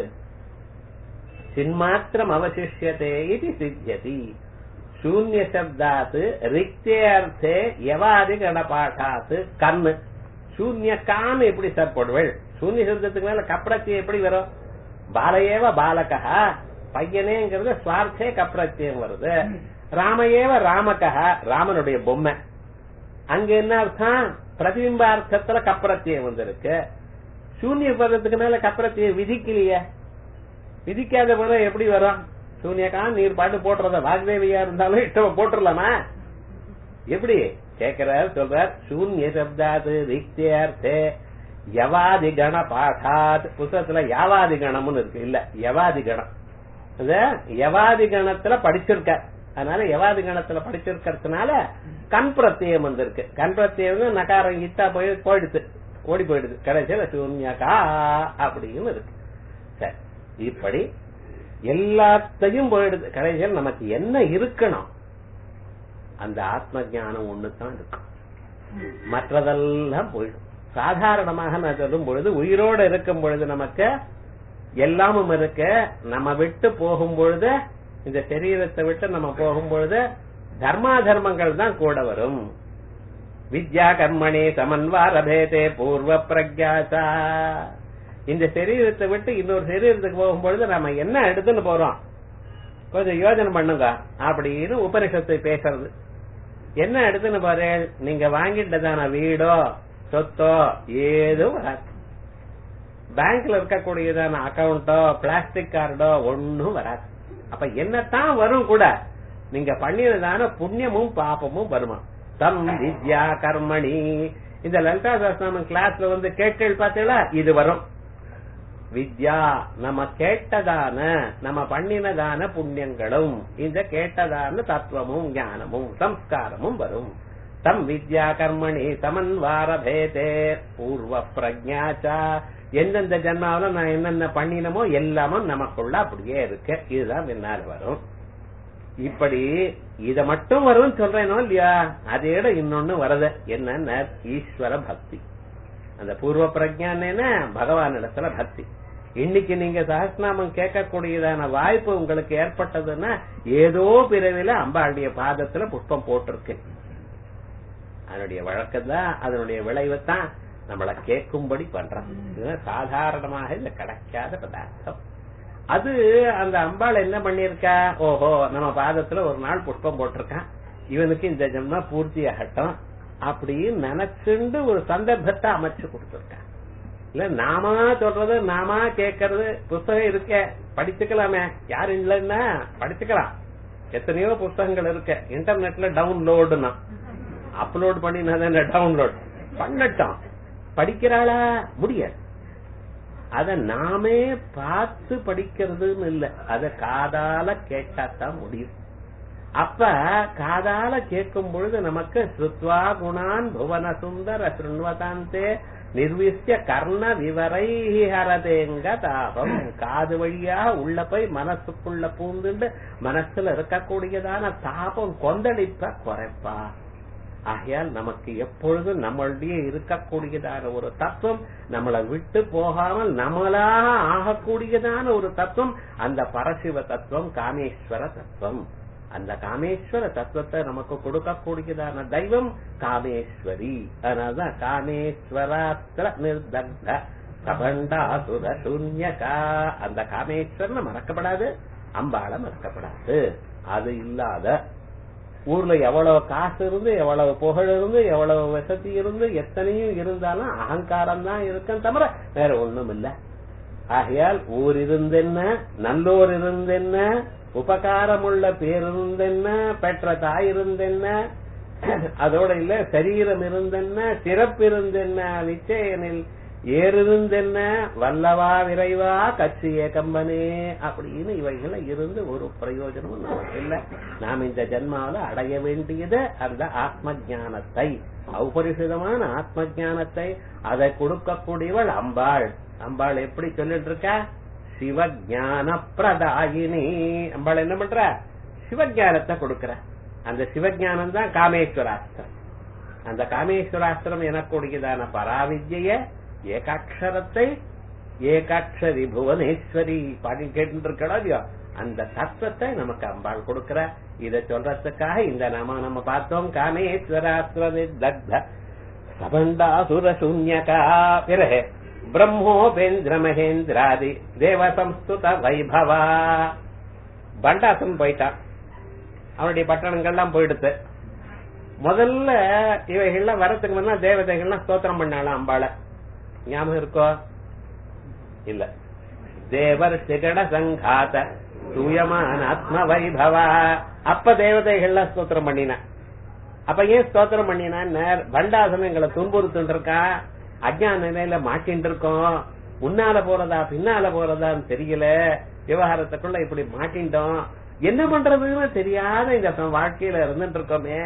சின்மாத்திரம் அவசிஷியதே இது சித்தியதி சூன்ய சப்தாத்து ரிக்தேர்த்தே எவாதி கணபாட்டாத்து கண்ணு சூன்ய கான் எப்படி சார் போடுவேள் சூன்ய சப்தத்துக்கு மேல கப்ரத்தி எப்படி வரும் பாலையேவ பாலகா பையனேங்கிறது சுவார்த்தே கப்ரத்தியம் வருது ராமையேவ ராமகா ராமனுடைய பொம்மை அங்க என்ன அர்த்தம் பிரதிபிம்பார்த்தத்துல கப்ரத்தியம் வந்திருக்கு சூன்ய பதத்துக்கு மேல கப்ரத்தியம் விதிக்கலையே விதிக்காத போல எப்படி வரும் சூன்யகான் நீர் பாட்டு போட்டுறத வாக்தேவியா இருந்தாலும் இஷ்டம் போட்டுடலாமா எப்படி கேக்குறார் சொல்றார் சூன்ய சப்தாது ரிக்தியார்த்தே யவாதி கண பாடாத் புத்தகத்துல யாவாதி கணம்னு இருக்கு இல்ல யவாதி கணம் இந்த யவாதி கணத்துல படிச்சிருக்க அதனால யவாதி கணத்துல படிச்சிருக்கிறதுனால கண் பிரத்யம் வந்திருக்கு கண் பிரத்யம் நகாரம் இத்தா போய் போயிடுது ஓடி போயிடுது கடைசியில சூன்யகா அப்படின்னு இருக்கு சரி இப்படி எல்லாத்தையும் போயிடுது கடைசியில் நமக்கு என்ன இருக்கணும் அந்த ஆத்ம ஞானம் ஒண்ணுதான் இருக்கும் மற்றதெல்லாம் போயிடும் சாதாரணமாக நான் சொல்லும் பொழுது உயிரோடு இருக்கும் பொழுது நமக்கு எல்லாமும் இருக்க நம்ம விட்டு போகும் பொழுது இந்த சரீரத்தை விட்டு நம்ம போகும் பொழுது தர்மா தர்மங்கள் தான் கூட வரும் வித்யா கர்மணி சமன்வாரபேதே பூர்வ பிரக்யாசா இந்த சரீரத்தை விட்டு இன்னொரு சரீரத்துக்கு போகும்பொழுது நம்ம என்ன எடுத்துன்னு போறோம் கொஞ்சம் யோஜனை பண்ணுங்க அப்படின்னு உபனிஷத்தை பேசுறது என்ன எடுத்துன்னு பாரு நீங்க வாங்கிட்டதான வீடோ சொத்தோ ஏதும் வராது பேங்க்ல இருக்கக்கூடியதான அக்கவுண்டோ பிளாஸ்டிக் கார்டோ ஒன்னும் வராது அப்ப என்னத்தான் வரும் கூட நீங்க பண்ணினதான புண்ணியமும் பாப்பமும் வருமா தம் வித்யா கர்மணி இந்த லலிதா சாஸ்திரம் கிளாஸ்ல வந்து கேட்கள் பார்த்தீங்களா இது வரும் வித்யா நம்ம கேட்டதான நம்ம பண்ணினதான புண்ணியங்களும் இந்த கேட்டதான தத்துவமும் ஞானமும் சம்ஸ்காரமும் வரும் தம் வித்யா கர்மணி சமன்வார பேதே பூர்வ பிரஜாச்சா எந்தெந்த ஜென்மாவில நான் என்னென்ன பண்ணினமோ எல்லாமும் நமக்குள்ள அப்படியே இருக்கு இதுதான் பின்னால் வரும் இப்படி இத மட்டும் வரும்னு சொல்றேனோ இல்லையா அதோட இன்னொன்னு வருது என்னன்னா ஈஸ்வர பக்தி அந்த பூர்வ பிரஜான பகவான் இடத்துல பக்தி இன்னைக்கு நீங்க சகஸ்நாமம் கேட்கக்கூடியதான வாய்ப்பு உங்களுக்கு ஏற்பட்டதுன்னா ஏதோ பிறவில அம்பாளுடைய பாதத்துல புஷ்பம் போட்டிருக்கு அதனுடைய வழக்கம் தான் அதனுடைய விளைவை தான் நம்மள கேட்கும்படி பண்றோம் இதுதான் சாதாரணமாக இந்த கிடைக்காத பதார்த்தம் அது அந்த அம்பாள் என்ன பண்ணிருக்கா ஓஹோ நம்ம பாதத்துல ஒரு நாள் புஷ்பம் போட்டிருக்கான் இவனுக்கு இந்த ஜென்மா பூர்த்தி ஆகட்டும் அப்படின்னு நினைச்சுண்டு ஒரு சந்தர்ப்பத்தை அமைச்சு கொடுத்திருக்கான் இல்ல நாமா சொல்றது நாமா கேட்கறது புஸ்தகம் இருக்க படிச்சுக்கலாமே யாரு இல்லைன்னா படிச்சுக்கலாம் எத்தனையோ புஸ்தகங்கள் இருக்கு இன்டர்நெட்ல டவுன்லோடுனா அப்லோட் பண்ணினா டவுன்லோட் பண்ணட்டும் படிக்கிறாளா முடியாது அத நாமே பார்த்து படிக்கிறதுன்னு இல்ல அத காதால கேட்டாதான் முடியும் அப்ப காதால கேட்கும் பொழுது நமக்கு ஸ்ருத்வா குணான் புவன சுந்தர சுண்வதாந்தே நிர்விசிய கர்ண விவரை ஹரதேங்க தாபம் காது வழியா உள்ள போய் மனசுக்குள்ள பூந்துண்டு மனசுல இருக்கக்கூடியதான தாபம் கொந்தளிப்ப குறைப்பா ஆகையால் நமக்கு எப்பொழுதும் நம்மளுடைய இருக்கக்கூடியதான ஒரு தத்துவம் நம்மளை விட்டு போகாமல் நம்மளாக ஆகக்கூடியதான ஒரு தத்துவம் அந்த பரசிவ தத்துவம் காமேஸ்வர தத்துவம் அந்த காமேஸ்வர தத்துவத்தை நமக்கு கொடுக்கக்கூடியதான தெய்வம் காமேஸ்வரி அதனாலதான் காமேஸ்வராஸ்திர நிர்தக்த கபண்டாசுர சூன்யகா அந்த காமேஸ்வரனை மறக்கப்படாது அம்பாளை மறக்கப்படாது அது இல்லாத ஊர்ல எவ்வளவு காசு இருந்து எவ்வளவு புகழ் இருந்து எவ்வளவு வசதி இருந்து எத்தனையும் இருந்தாலும் அகங்காரம் தான் இருக்கும் தவிர வேற ஒண்ணும் இல்ல ஆகையால் ஊர் இருந்தென்ன நல்லோர் இருந்தென்ன உபகாரமுள்ள பேர் இருந்தென்ன பெற்ற தாய் இருந்தென்ன அதோட இல்ல சரீரம் இருந்தென்ன சிறப்பு இருந்தென்ன விச்சயனில் ஏறிருந்தென்ன வல்லவா விரைவா கட்சிய கம்பனே அப்படின்னு இவைகள் இருந்து ஒரு பிரயோஜனமும் நமக்கு இல்ல நாம் இந்த ஜென்மாவில அடைய வேண்டியது அந்த ஆத்ம ஞானத்தை ஔபரிசிதமான ஆத்ம ஞானத்தை அதை கொடுக்கக்கூடியவள் அம்பாள் அம்பாள் எப்படி சொல்லிட்டு இருக்கா சிவஞான பிரதாயினி அம்பாள் என்ன பண்ற சிவஞானத்தை கொடுக்கற அந்த சிவஞானம் தான் காமேஸ்வராஸ்திரம் அந்த காமேஸ்வராஸ்திரம் எனக்கூடியதான பராவித்ய ஏகாட்சரத்தை ஏகாட்சரி புவனேஸ்வரி பாடி கேட்டு இல்லையோ அந்த தத்துவத்தை நமக்கு அம்பாள் கொடுக்கிற இத சொல்றதுக்காக இந்த நாம நம்ம பார்த்தோம் காமேஸ்வராஸ்திர தக்த சபண்டாசுர சூன்யகா பிறகு பிரம்மோபேந்திர மகேந்திராதி தேவ சம்ஸ்துத வைபவா பண்டாசன் போயிட்டான் அவனுடைய பட்டணங்கள்லாம் போயிடுத்து முதல்ல இவைகள்லாம் வரத்துக்கு முன்னா தேவதைகள்லாம் ஸ்தோத்திரம் பண்ணாலாம் அம்பாள ஞாபகம் இருக்கோ இல்ல தேவர் சிகட சங்காத தூயமான ஆத்ம வைபவா அப்ப தேவதைகள்லாம் ஸ்தோத்திரம் பண்ணின அப்ப ஏன் ஸ்தோத்திரம் பண்ணினா பண்டாசனம் எங்களை துன்புறுத்துட்டு இருக்கா அஜ்ஞான நிலையில மாட்டின்னு இருக்கோம் முன்னால போறதா பின்னால போறதான்னு தெரியல விவகாரத்துக்குள்ள இப்படி மாட்டிட்டோம் என்ன பண்றதுன்னு தெரியாத இந்த வாழ்க்கையில இருந்துட்டு இருக்கோமே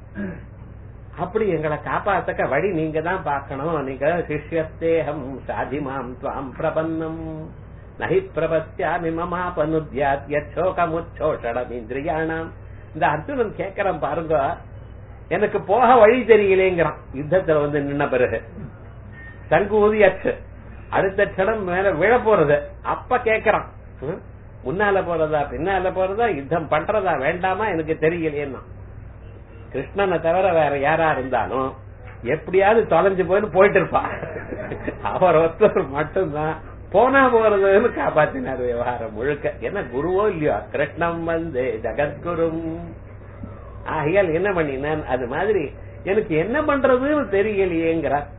அப்படி எங்களை காப்பாத்தக்க வழி நீங்க தான் பார்க்கணும் நீங்க சிஷ்யஸ்தேகம் சாதிமாம் துவாம் பிரபன்னம் நகி பிரபஸ்யாமி மமாபனுத்யாத் யச்சோகமுச்சோஷடம் இந்திரியாணாம் இந்த அர்ஜுனன் கேக்குறான் பாருங்க எனக்கு போக வழி தெரியலேங்கிறான் யுத்தத்துல வந்து நின்ன பிறகு சங்கு ஊதியாச்சு அடுத்த க்ஷணம் மேல விழ போறது அப்ப கேக்குறான் ம்? முன்னால போறதா பின்னால போறதா யுத்தம் பண்றதா வேண்டாமா எனக்கு தெரியலையேன்னா கிருஷ்ணனை தவிர வேற யாரா இருந்தாலும் எப்படியாவது தொலைஞ்சு போயின்னு போயிட்டு இருப்பான் அவர் ஒருத்தர் மட்டும்தான் போனா போறதுன்னு காப்பாத்தினார் விவகாரம் முழுக்க என்ன குருவோ இல்லையோ கிருஷ்ணம் வந்து ஜெகத்குரும் ஆகையால் என்ன பண்ணினான் அது மாதிரி எனக்கு என்ன பண்றதுன்னு தெரியலையேங்கிறார்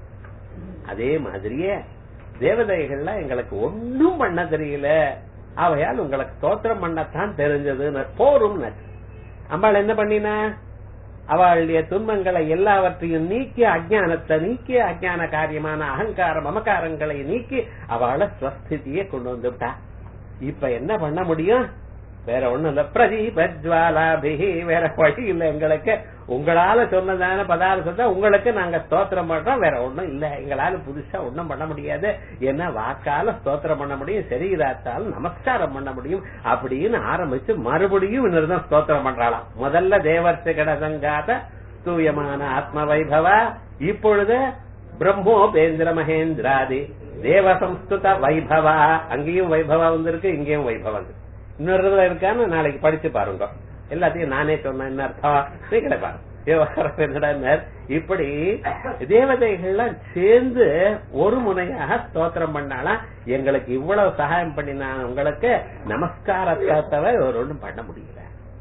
அதே மாதிரியே தேவதைகள்லாம் எங்களுக்கு ஒண்ணும் பண்ண தெரியல அவையால் உங்களுக்கு தோத்திரம் பண்ணத்தான் தெரிஞ்சதுன்னு போரும் அம்பாள் என்ன பண்ணினா அவளுடைய துன்பங்களை எல்லாவற்றையும் நீக்கி அஜானத்தை நீக்கி அஜான காரியமான அகங்காரம் மமகாரங்களை நீக்கி அவளை ஸ்வஸ்திதியை கொண்டு வந்து விட்டா இப்ப என்ன பண்ண முடியும் வேற ஒண்ணும் இல்ல பிரதீப ஜுவாலாபிகி வேற வழி இல்ல எங்களுக்கு உங்களால சொன்னதான பதார்த்தத்தை உங்களுக்கு நாங்க ஸ்தோத்திரம் பண்றோம் வேற ஒண்ணும் இல்ல எங்களால புதுசா ஒண்ணும் பண்ண முடியாது ஏன்னா வாக்கால ஸ்தோத்திரம் பண்ண முடியும் சரீரத்தால் நமஸ்காரம் பண்ண முடியும் அப்படின்னு ஆரம்பிச்சு மறுபடியும் இன்னொருதான் ஸ்தோத்திரம் பண்றாளாம் முதல்ல தேவர்த்து கடசங்காத தூயமான ஆத்ம வைபவ இப்பொழுது பிரம்மோபேந்திர மகேந்திராதி தேவ சம்ஸ்துத வைபவா அங்கேயும் வைபவா வந்திருக்கு இங்கேயும் வைபவம் இருக்கு இன்னொரு இதுல இருக்கான்னு நாளைக்கு படிச்சு பாருங்க எல்லாத்தையும் நானே சொன்னேன் என்ன அர்த்தம் நீங்களே பாருங்க விவகாரம் என்னடா இப்படி தேவதைகள்லாம் சேர்ந்து ஒரு முனையாக ஸ்தோத்திரம் பண்ணாலாம் எங்களுக்கு இவ்வளவு சகாயம் பண்ணினா உங்களுக்கு நமஸ்காரத்தை தவிர ஒரு ஒண்ணும் பண்ண முடியல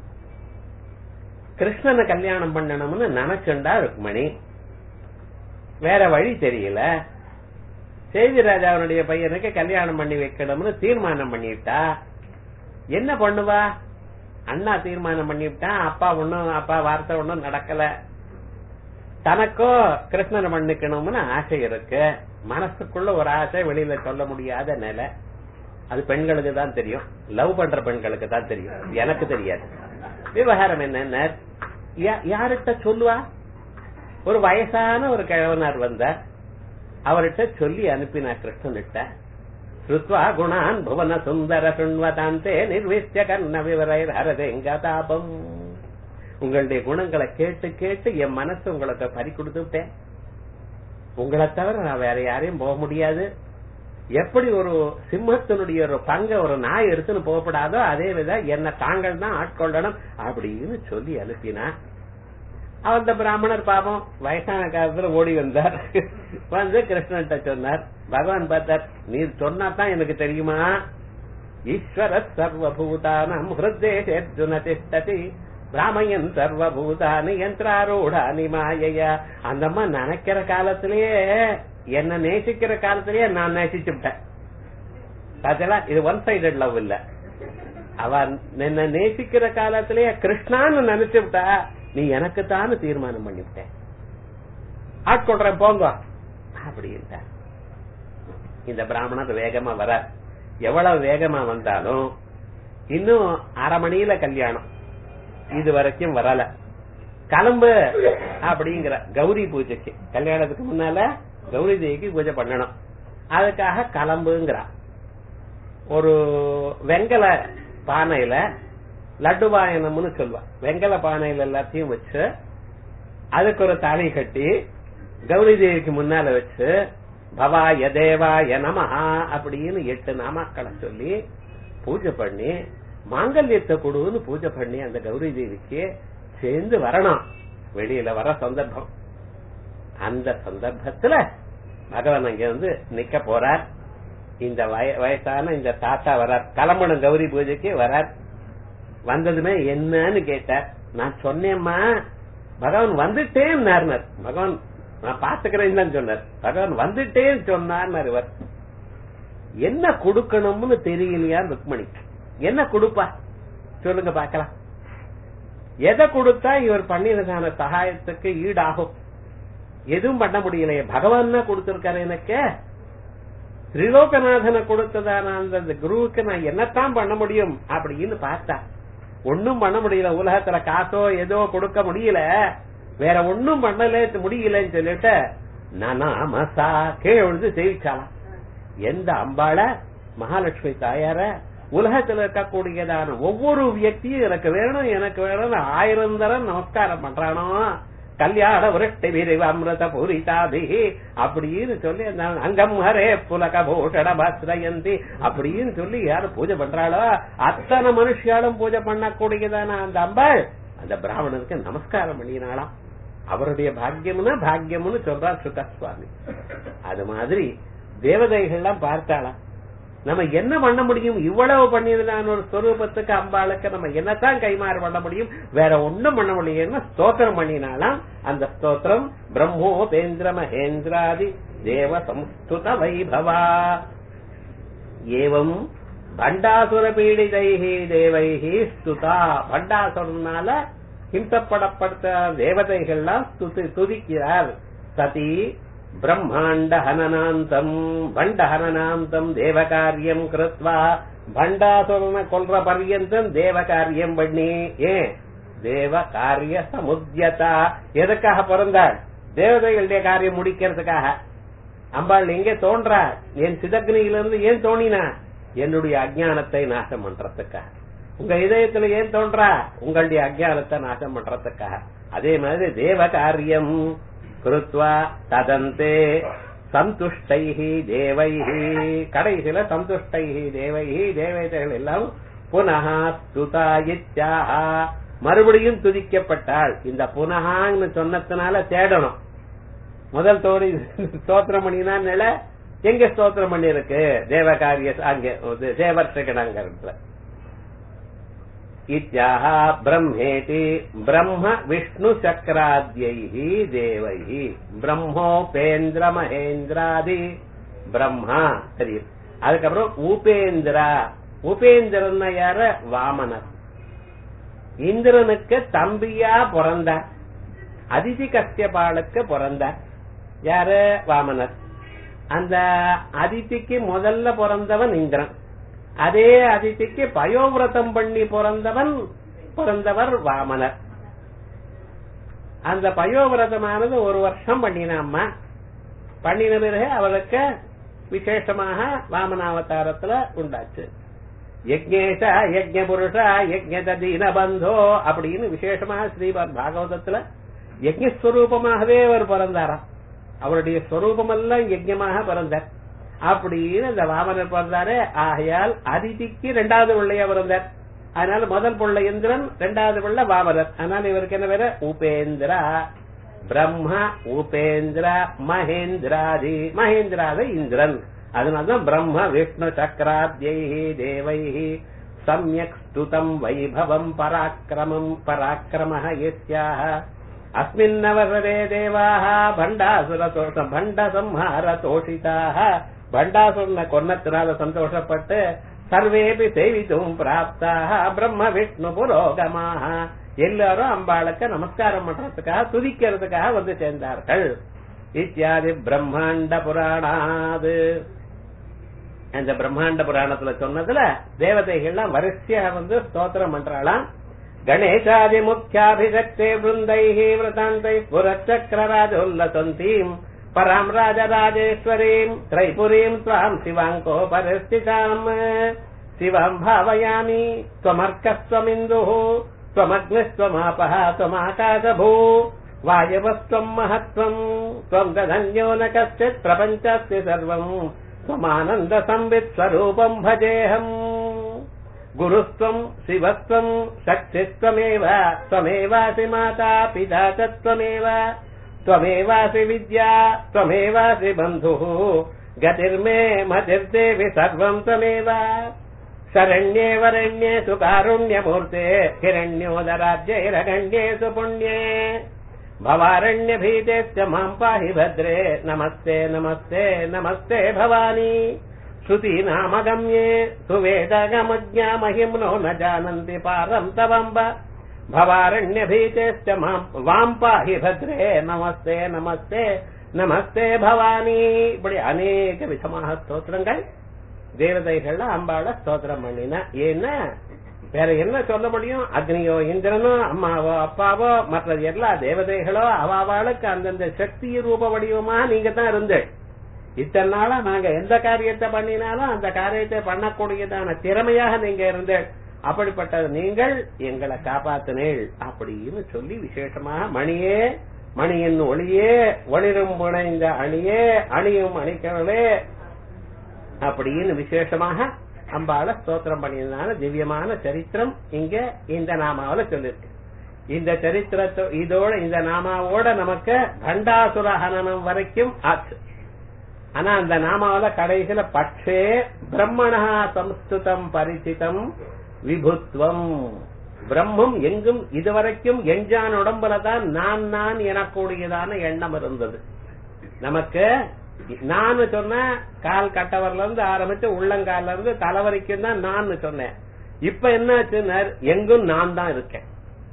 கிருஷ்ணனை கல்யாணம் பண்ணணும்னு நினைச்சுண்டா ருக்மணி வேற வழி தெரியல சேதி ராஜாவனுடைய பையனுக்கு கல்யாணம் பண்ணி வைக்கணும்னு தீர்மானம் பண்ணிவிட்டா என்ன பண்ணுவா அண்ணா தீர்மானம் பண்ணிவிட்டான் அப்பா ஒண்ணும் அப்பா வார்த்தை ஒண்ணும் நடக்கல தனக்கோ கிருஷ்ணனை மன்னிக்கணும்னு ஆசை இருக்கு மனசுக்குள்ள ஒரு ஆசை வெளியில சொல்ல முடியாத நிலை அது பெண்களுக்கு தான் தெரியும் லவ் பண்ற பெண்களுக்கு தான் தெரியும் எனக்கு தெரியாது விவகாரம் என்னென்ன யார்கிட்ட சொல்லுவா ஒரு வயசான ஒரு கிழவனார் வந்தார் அவர்கிட்ட சொல்லி அனுப்பினா கிருஷ்ணன்கிட்ட ஸ்ருத்வா குணான் புவன சுந்தர சுண்வதாந்தே நிர்விஷ்ய கர்ண விவரைர் ஹரதேங்கதாபம் உங்களுடைய குணங்களை கேட்டு கேட்டு என் மனசு உங்களுக்கு பறி கொடுத்து விட்டேன் உங்களை தவிர நான் வேற யாரையும் போக முடியாது எப்படி ஒரு சிம்மத்தினுடைய ஒரு பங்க ஒரு நாய் எடுத்துன்னு போகப்படாதோ அதே வித என்ன தாங்கள் தான் ஆட்கொள்ளணும் அப்படின்னு சொல்லி அனுப்பினா அந்த பிராமணர் பாவம் வயசான காலத்துல ஓடி வந்தார் வந்து கிருஷ்ணன்ட்ட சொன்னார் பகவான் பார்த்தார் நீர் சொன்னா தான் எனக்கு தெரியுமா ஈஸ்வர சர்வபூதானம் ஹிருதேஷேர்ஜுன திஷ்டதி பிராமயன் சர்வபூதானி யந்திராரூடானி மாயையா அந்த அம்மா நினைக்கிற காலத்திலேயே என்ன நேசிக்கிற காலத்திலேயே நான் நேசிச்சு விட்டேன் பாத்தீங்களா இது ஒன் சைடட் லவ் இல்ல அவ என்ன நேசிக்கிற காலத்திலேயே கிருஷ்ணான்னு நினைச்சு விட்டா நீ எனக்கு தான் தீர்மானம் பண்ணிவிட்ட ஆட்கொள்றேன் போங்க அப்படின்ட்ட இந்த பிராமணர் வேகமா வர எவ்வளவு வேகமா வந்தாலும் இன்னும் அரை மணியில கல்யாணம் இது வரைக்கும் வரல கிளம்பு அப்படிங்கிற கௌரி பூஜைக்கு கல்யாணத்துக்கு முன்னால கௌரி தேவிக்கு பூஜை பண்ணணும் அதுக்காக கிளம்புங்கிறா ஒரு வெங்கல பானையில லட்டு வாயனம்னு சொல்லுவா வெங்கல பானையில எல்லாத்தையும் வச்சு அதுக்கு ஒரு தாலி கட்டி கௌரி தேவிக்கு முன்னால வச்சு பவா யதேவா யனமஹா அப்படின்னு எட்டு நாமாக்களை சொல்லி பூஜை பண்ணி மாங்கல்யத்தை கொடுன்னு பூஜை பண்ணி அந்த கௌரி தேவிக்கு சேர்ந்து வரணும் வெளியில வர சந்தர்ப்பம் அந்த சந்தர்ப்பத்துல பகவான் அங்க வந்து நிக்க போறார் இந்த வயசான இந்த தாத்தா வரார் கிளம்பணும் கௌரி பூஜைக்கு வரார் வந்ததுமே என்னன்னு கேட்டார் நான் சொன்னேம்மா பகவான் வந்துட்டேன் பகவான் நான் பாத்துக்கிறேன் தான் சொன்னார் பகவான் வந்துட்டேன்னு சொன்னார் இவர் என்ன கொடுக்கணும்னு தெரியலையா ருக்மணி என்ன கொடுப்பா சொல்லுங்க பாக்கலாம் எதை கொடுத்தா இவர் பண்ணினதான சகாயத்துக்கு ஈடாகும் எதுவும் பண்ண முடியலையே பகவான் தான் கொடுத்திருக்காரு எனக்கு திரிலோகநாதனை கொடுத்ததான அந்த குருவுக்கு நான் என்னத்தான் பண்ண முடியும் அப்படின்னு பார்த்தா ஒண்ணும் பண்ண முடியல உலகத்துல காசோ ஏதோ கொடுக்க முடியல வேற ஒண்ணும் பண்ணல முடியலன்னு சொல்லிட்டு நனாமசா கீழே விழுந்து சேவிச்சாலாம் எந்த அம்பாள மகாலட்சுமி தாயார உலகத்துல இருக்கக்கூடியதான ஒவ்வொரு வியக்தியும் எனக்கு வேணும் எனக்கு வேணும்னு ஆயிரம் தரம் நமஸ்காரம் பண்றானோ கல்யாண விரட்டி விரிவ அமிர்த பூரிதாபி அப்படின்னு சொல்லி அந்த அங்கம் ஹரே புலக பூஷண பஸ்ரயந்தி அப்படின்னு சொல்லி யாரு பூஜை பண்றாளோ அத்தனை மனுஷியாலும் பூஜை பண்ணக்கூடியதான அந்த அம்பாள் அந்த பிராமணனுக்கு நமஸ்காரம் பண்ணினாலாம் அவருடைய பாக்கியம்னா பாக்கியம்னு சொல்றார் சுகசுவாமி அது மாதிரி தேவதைகள்லாம் பார்த்தாளாம் நம்ம என்ன பண்ண முடியும் இவ்வளவு பண்ணியிருந்தான் ஒரு ஸ்வரூபத்துக்கு அம்பாளுக்கு நம்ம என்னத்தான் கைமாறு பண்ண முடியும் வேற ஒண்ணும் பண்ண முடியும்னு ஸ்தோத்திரம் பண்ணினாலாம் அந்த ஸ்தோத்திரம் பிரம்மோபேந்திர மகேந்திராதி தேவ சம்ஸ்துத வைபவா ஏவம் பண்டாசுர பீடிதைஹி தேவைஹி ஸ்துதா பண்டாசுரனால ஹிம்சப்படப்படுத்த தேவதைகள்லாம் ஸ்துதி- துதிக்கிறார் சதி பிரம்மாண்ட ஹனனாந்தம் பண்ட ஹனனாந்தம் தேவகாரியம் கிருத்வா பண்டாசுரனை கொல்ற பர்யந்தம் தேவகாரியம் பண்ணி ஏன் தேவ காரிய சமுத்தியதா எதுக்காக பிறந்தாள் தேவதைகளுடைய காரியம் முடிக்கிறதுக்காக அம்பாள் எங்கே தோன்றா என் சிதக்னியிலிருந்து ஏன் தோணினா என்னுடைய அஜ்ஞானத்தை நாசம் பண்றதுக்காக உங்க இதயத்துல ஏன் தோன்றா உங்களுடைய அஜ்ஞானத்தை நாசம் பண்றதுக்காக அதே மாதிரி தேவ காரியம் கிருத்வா ததந்தே சந்துஷ்டைஹி தேவைஹி கடைசியில சந்துஷ்டைஹி தேவைஹி தேவதைகள் எல்லாம் புனகா ஸ்துதா இத்யாஹா மறுபடியும் துதிக்கப்பட்டாள் இந்த புனகான்னு சொன்னதுனால தேடணும் முதல் தோடி ஸ்தோத்திரம் பண்ணினா நில எங்க ஸ்தோத்திரம் பண்ணி இருக்கு தேவகாரிய அங்க தேவர்ஷகடங்கிறதுல இத்யாக பிரம்மேதி பிரம்ம விஷ்ணு சக்கராத்யை தேவை பிரம்மோபேந்திர மகேந்திராதி பிரம்மா தெரியும் அதுக்கப்புறம் உபேந்திரா உபேந்திரன் யார வாமனர் இந்திரனுக்கு தம்பியா பிறந்தார் அதிதி கஷ்யபாளுக்கு பிறந்தார் யாரு வாமனர் அந்த அதிதிக்கு முதல்ல பிறந்தவன் இந்திரன் அதே அதிதிக்கு பயோவிரதம் பண்ணி பிறந்தவன் பிறந்தவர் வாமனர் அந்த பயோவிரதமானது ஒரு வருஷம் பண்ணினாம்மா பண்ணின பிறகு அவளுக்கு விசேஷமாக வாமனாவதாரத்துல உண்டாச்சு யஜ்ஞேஷா யஜ்ஞ புருஷா யஜ்ஞத தீனபந்தோ அப்படின்னு விசேஷமாக ஸ்ரீமத் பாகவதத்துல யஜ்ஞஸ்வரூபமாகவே அவர் பிறந்தாராம் அவருடைய ஸ்வரூபமெல்லாம் யஜ்ஞமாக பிறந்தார் அப்படின்னு இந்த வாமனர் பிறந்தாரு ஆகையால் அதிதிக்கு இரண்டாவது பிள்ளையா பிறந்தார் அதனால முதல் பிள்ளை இந்திரன் இரண்டாவது பிள்ளை வாமனர் அதனால இவருக்கு என்ன பேரு உபேந்திரா பிரம்ம உபேந்திர மகேந்திராதி மகேந்திராத இந்திரன் அதனால்தான் பிரம்ம விஷ்ணு சக்கராத்யை தேவை சமயக் ஸ்துதம் வைபவம் பராக்கிரமம் பராக்கிரம யஸ்யாக அஸ்மின்னவசரே தேவாः பண்டாசுர பண்ட சம்ஹார தோஷிதாக பண்டாசுரனை கொன்னத்தினால சந்தோஷப்பட்டு சர்வேபி சேவித்தும் பிராப்தாக பிரம்ம விஷ்ணு புரோகமாக எல்லாரும் அம்பாளுக்கு நமஸ்காரம் பண்றதுக்காக துதிக்கிறதுக்காக வந்து சேர்ந்தார்கள் இத்தியாதி பிரம்மாண்ட புராணாது அந்த பிரம்மாண்ட புராணத்துல சொன்னதுல தேவதைகள்லாம் வரிசையா வந்து ஸ்தோத்திரம் பண்றாளாம் கணேசாதி முக்கியாபிஷக்தே பிருந்தைः விரதாந்தைः புரச்சக்கரராஜோல்லசந்தீம் பராம் ராஜராஜேஸ்வரீம் திரைபுரீம் त्वाम् शिवाङ्कोपरिस्थिताम् शिवाम् भावयामि त्वमर्कस्त्वमिन्दुः त्वमग्निस्त्वमापः त्वमाकाशभू वायवस्त्वम् महत्त्वम् त्वम् दधन्यो न कश्चित् प्रपञ्चस्य सर्वम् त्वमानन्दसंवित् स्वरूपम् भजेऽहम् गुरुस्त्वम् शिवस्त्वम् शक्तिस्त्वमेव त्वमेवासि माता पिता च त्वमेव त्वमेवासि विद्या त्वमेवासि बन्धुः गतिर्मे मतिर्देवि सर्वम् त्वमेव शरण्ये वरण्ये सुकारुण्यमूर्ते हिरण्योदराज्यैरगण्ये सुपुण्ये भवारण्यभीतेश्च माम् पाहि भद्रे नमस्ते नमस्ते नमस्ते भवानी श्रुतीनामगम्ये सुवेदगमज्ञा महिम्नो न जानन्ति पारम् तवम्ब भवारण्यभीतेश्च माम् वाम् पाहि भद्रे नमस्ते नमस्ते நமஸ்தே பவானி இப்படி அநேக விதமாக ஸ்தோத்திரங்கள் தேவதைகள்ல அம்பாள ஸ்தோத்திரம் பண்ணின ஏன்னா வேற என்ன சொல்ல முடியும் அக்னியோ இந்திரனோ அம்மாவோ அப்பாவோ மற்ற எல்லா தேவதைகளோ அவாவாளுக்கு அந்தந்த சக்தி ரூப வடிவமா நீங்க தான் இருந்தேள் இத்தனை நாளா நாங்க எந்த காரியத்தை பண்ணினாலும் அந்த காரியத்தை பண்ணக்கூடியதான திறமையாக நீங்க இருந்தேள் அப்படிப்பட்ட நீங்கள் எங்களை காப்பாத்தினேள் அப்படின்னு சொல்லி விசேஷமாக மணியே மணியின் ஒளியே ஒளிரும் புனைந்த அணியே அணியும் அணிக்கவளே அப்படின்னு விசேஷமாக அம்பாள ஸ்தோத்திரம் பண்ணியதான திவ்யமான சரித்திரம் இங்க இந்த நாமாவில சொல்லிருக்கு இந்த சரித்திரத்தோ இதோட இந்த நாமாவோட நமக்கு கண்டாசுர ஹனனம் வரைக்கும் ஆச்சு ஆனா அந்த நாமாவில கடைசியில பட்சே பிரம்மணா சம்ஸ்கிருதம் பரிச்சிதம் விபுத்வம் பிரம்மம் எங்கும் இதுவரைக்கும் எஞ்சான் உடம்புல தான் நான் நான் எனக்கூடியதான எண்ணம் இருந்தது நமக்கு நான் சொன்ன கால் கட்டவர்ல இருந்து ஆரம்பிச்சு உள்ளங்கால்ல இருந்து தலை வரைக்கும் தான் நான் சொன்னேன் இப்ப என்னாச்சுன்னா எங்கும் நான் தான் இருக்கேன்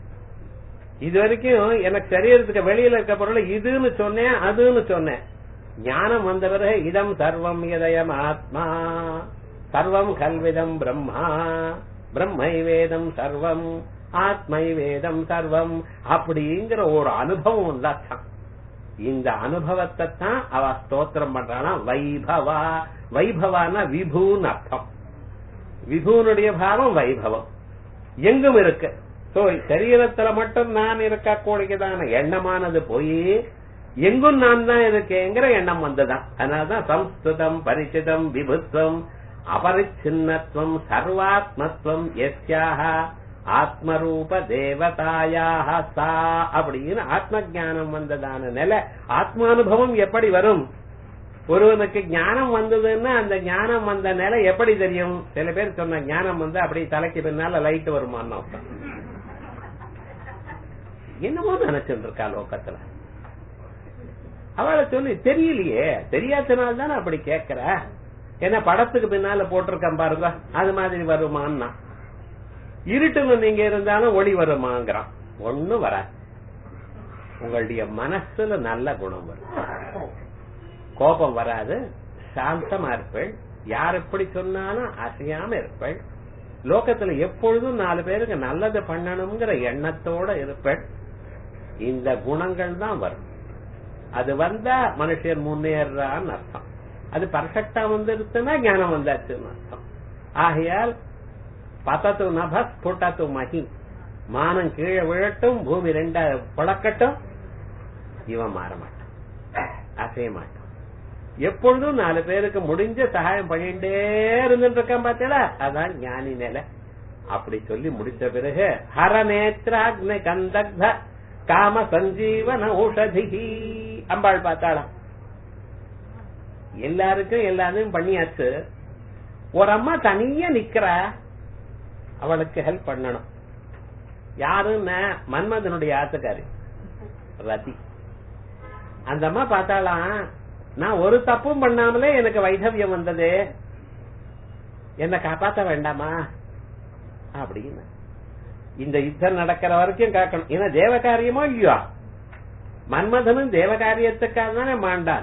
இது வரைக்கும் எனக்கு சரீரத்துக்கு வெளியில இருக்க பொருள் இதுன்னு சொன்னேன் அதுன்னு சொன்னேன் ஞானம் வந்த பிறகு இதம் சர்வம் இதயம் ஆத்மா சர்வம் கல்விதம் பிரம்மா பிரம்மை வேதம் சர்வம் ஆத்மை வேதம் சர்வம் அப்படிங்கிற ஒரு அனுபவம் வந்தாச்சான் இந்த அனுபவத்தை தான் அவ ஸ்தோத்திரம் பண்றானா வைபவா வைபவான விபூன்னு அர்த்தம் விபூனுடைய பாவம் வைபவம் எங்கும் இருக்கு சோ சரீரத்துல மட்டும் நான் இருக்கக்கூடியதான எண்ணமானது போய் எங்கும் நான் தான் இருக்கேங்கிற எண்ணம் வந்ததான் அதனாலதான் சம்ஸ்கிருதம் பரிச்சிதம் விபுத்வம் அபரிச்சின்னத்துவம் சர்வாத்மத்துவம் எஸ்யாக ஆத்மரூப தேவதாயாக சா அப்படின்னு ஆத்ம ஞானம் வந்ததான நிலை ஆத்மானுபவம் எப்படி வரும் ஒருவனுக்கு ஞானம் வந்ததுன்னா அந்த ஞானம் வந்த நிலை எப்படி தெரியும் சில பேர் சொன்ன ஞானம் வந்து அப்படி தலைக்கு பின்னால லைட் வருமான்னு அர்த்தம் என்னமோ நினைச்சுட்டு இருக்கா லோகத்துல அவளை சொல்லி தெரியலையே தெரியாதனால தானே அப்படி கேக்குற என்ன படத்துக்கு பின்னால போட்டிருக்கேன் பாருங்க அது மாதிரி வருமான்னா இருட்டுல நீங்க இருந்தாலும் ஒளி வருமாங்கிறான் ஒண்ணும் வராது உங்களுடைய மனசுல நல்ல குணம் வரும் கோபம் வராது சாந்தமா இருப்பள் யார் எப்படி சொன்னாலும் அசையாம இருப்பள் லோகத்துல எப்பொழுதும் நாலு பேருக்கு நல்லது பண்ணணுங்கிற எண்ணத்தோட இருப்பள் இந்த குணங்கள் தான் வரும் அது வந்தா மனுஷன் முன்னேறான்னு அர்த்தம் அது பர்ஃபெக்டா வந்துருச்சுன்னா ஞானம் வந்தாச்சுன்னு அர்த்தம் ஆகையால் பத்தத்து நப ஸ்புட்டத்து மகி மானம் கீழே விழட்டும் பூமி ரெண்டா புழக்கட்டும் இவன் மாற மாட்டான் அசைய மாட்டான் எப்பொழுதும் நாலு பேருக்கு முடிஞ்ச சகாயம் பண்ணிட்டே இருந்துட்டு இருக்கான் பார்த்தீங்களா அதான் ஞானி நிலை அப்படி சொல்லி முடித்த பிறகு ஹரநேத்ராக்னி கந்தக்த காம சஞ்சீவன ஊஷதி அம்பாள் பார்த்தாளாம் எல்லாருக்கும் எல்லாரையும் பண்ணியாச்சு ஒரு அம்மா தனியா நிக்கிறா அவளுக்கு ஹெல்ப் பண்ணணும் யாருன்னா மன்மதனுடைய ஆத்துக்காரி ரதி அந்த அம்மா பார்த்தாலாம் நான் ஒரு தப்பும் பண்ணாமலே எனக்கு வைதவியம் வந்தது என்ன காப்பாத்த வேண்டாமா அப்படின்னு இந்த யுத்தம் நடக்கிற வரைக்கும் காக்கணும் ஏன்னா தேவ காரியமோ இல்லையோ மன்மதனும் தேவ காரியத்துக்காக தானே மாண்டான்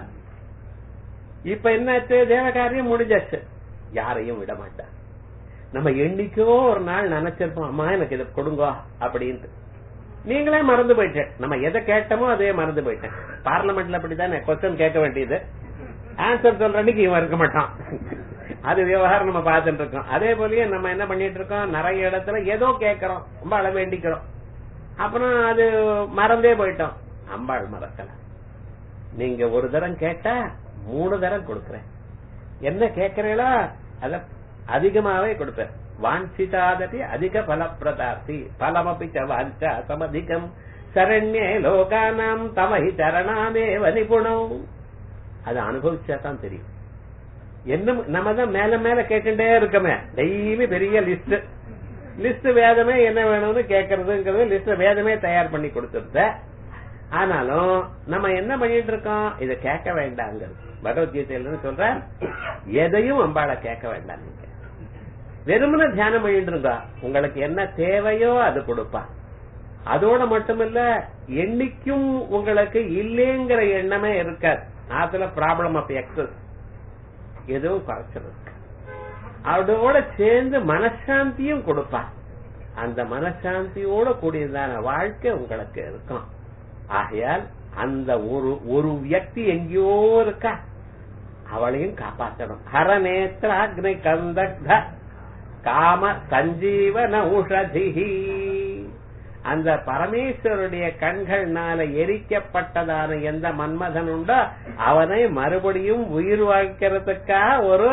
இப்ப என்னாச்சு தேவ காரியம் முடிஞ்சாச்சு யாரையும் விட மாட்டான் நம்ம என்னைக்கோ ஒரு நாள் நினைச்சிருப்போம் அம்மா எனக்கு இதை கொடுங்க அப்படின்ட்டு நீங்களே மறந்து போயிட்டேன் நம்ம எதை கேட்டோமோ அதே மறந்து போயிட்டேன் பார்லமெண்ட்ல அப்படித்தானே கொஸ்டின் கேட்க வேண்டியது ஆன்சர் சொல்ற அன்னைக்கு இவன் இருக்க மாட்டான் அது விவகாரம் நம்ம பார்த்துட்டு இருக்கோம் அதே போலயே நம்ம என்ன பண்ணிட்டு இருக்கோம் நிறைய இடத்துல ஏதோ கேட்கறோம் அம்பாளை வேண்டிக்கிறோம் அப்புறம் அது மறந்தே போயிட்டோம் அம்பாள் மறக்கல நீங்க ஒரு தரம் கேட்டா மூணு தரம் கொடுக்கறேன் என்ன கேட்கறீங்களோ அத அதிகமாவே கொடுப்பேன் வாஞ்சிதாதபி அதிக பலப்பிரதாசி பலமபி ச வாஞ்சா சமதிகம் சரண்யே லோகானாம் தமஹி சரணாமேவ நிபுணம் அதை அனுபவிச்சா தான் தெரியும் என்ன நம்ம தான் மேல மேல கேட்டுட்டே இருக்கமே டெய்லி பெரிய லிஸ்ட் லிஸ்ட் வேதமே என்ன வேணும்னு கேட்கறதுங்கிறது லிஸ்ட் வேதமே தயார் பண்ணி கொடுத்துருந்த ஆனாலும் நம்ம என்ன பண்ணிட்டு இருக்கோம் இதை கேட்க வேண்டாங்கிறது பகவத்கீதையில சொல்ற எதையும் அம்பாளை கேட்க வேண்டாம் நீங்க வெறுமன தியானம் பண்ணிட்டு இருக்கா உங்களுக்கு என்ன தேவையோ அது கொடுப்பா அதோட மட்டுமில்ல என்னைக்கும் உங்களுக்கு இல்லைங்கிற எண்ணமே இருக்காது அதுல ப்ராப்ளம் ஆஃப் எக்ஸஸ் எதுவும் குறைச்சிருக்கு அதோட சேர்ந்து மனசாந்தியும் கொடுப்பார் அந்த மனசாந்தியோட கூடியதான வாழ்க்கை உங்களுக்கு இருக்கும் ஆகையால் அந்த ஒரு ஒரு வியக்தி எங்கேயோ இருக்கா அவளையும் காப்பாற்றணும் ஹரநேத்திர அக்னி கந்தக்த காம சஞ்சீவன உஷதிஹி அந்த பரமேஸ்வருடைய கண்கள்னால எரிக்கப்பட்டதான எந்த மன்மதன் உண்டோ அவனை மறுபடியும் உயிர் வாய்க்கிறதுக்காக ஒரு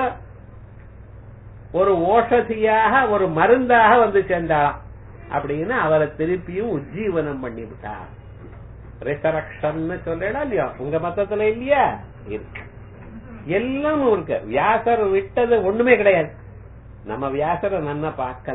ஒரு ஓஷதியாக ஒரு மருந்தாக வந்து சேர்ந்தாளாம் அப்படின்னு அவரை திருப்பியும் உஜ்ஜீவனம் பண்ணி விட்டார் ரிசரக்ஷன் சொல்லலாம் இல்லையா உங்க மத்தத்துல இல்லையா இருக்கு எல்லாம் இருக்கு வியாசர் விட்டது ஒண்ணுமே கிடையாது நம்ம வியாசரை நன்னா பார்க்கல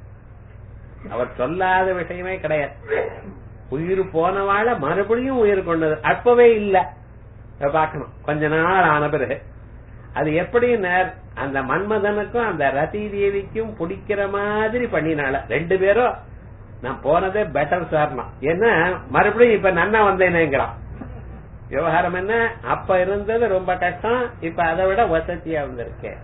அவர் சொல்லாத விஷயமே கிடையாது உயிர் போனவாழ மறுபடியும் உயிர் கொண்டது அப்பவே இல்ல பார்க்கணும் கொஞ்ச நாள் ஆன பிறகு அது எப்படி அந்த மன்மதனுக்கும் அந்த ரதி தேவிக்கும் பிடிக்கிற மாதிரி பண்ணினால ரெண்டு பேரும் நான் போனதே பெட்டர் சார்னா என்ன மறுபடியும் இப்ப நன்னா வந்தேனேங்கிறான் விவகாரம் என்ன அப்ப இருந்தது ரொம்ப கஷ்டம் இப்ப அதை விட வசதியா வந்திருக்கேன்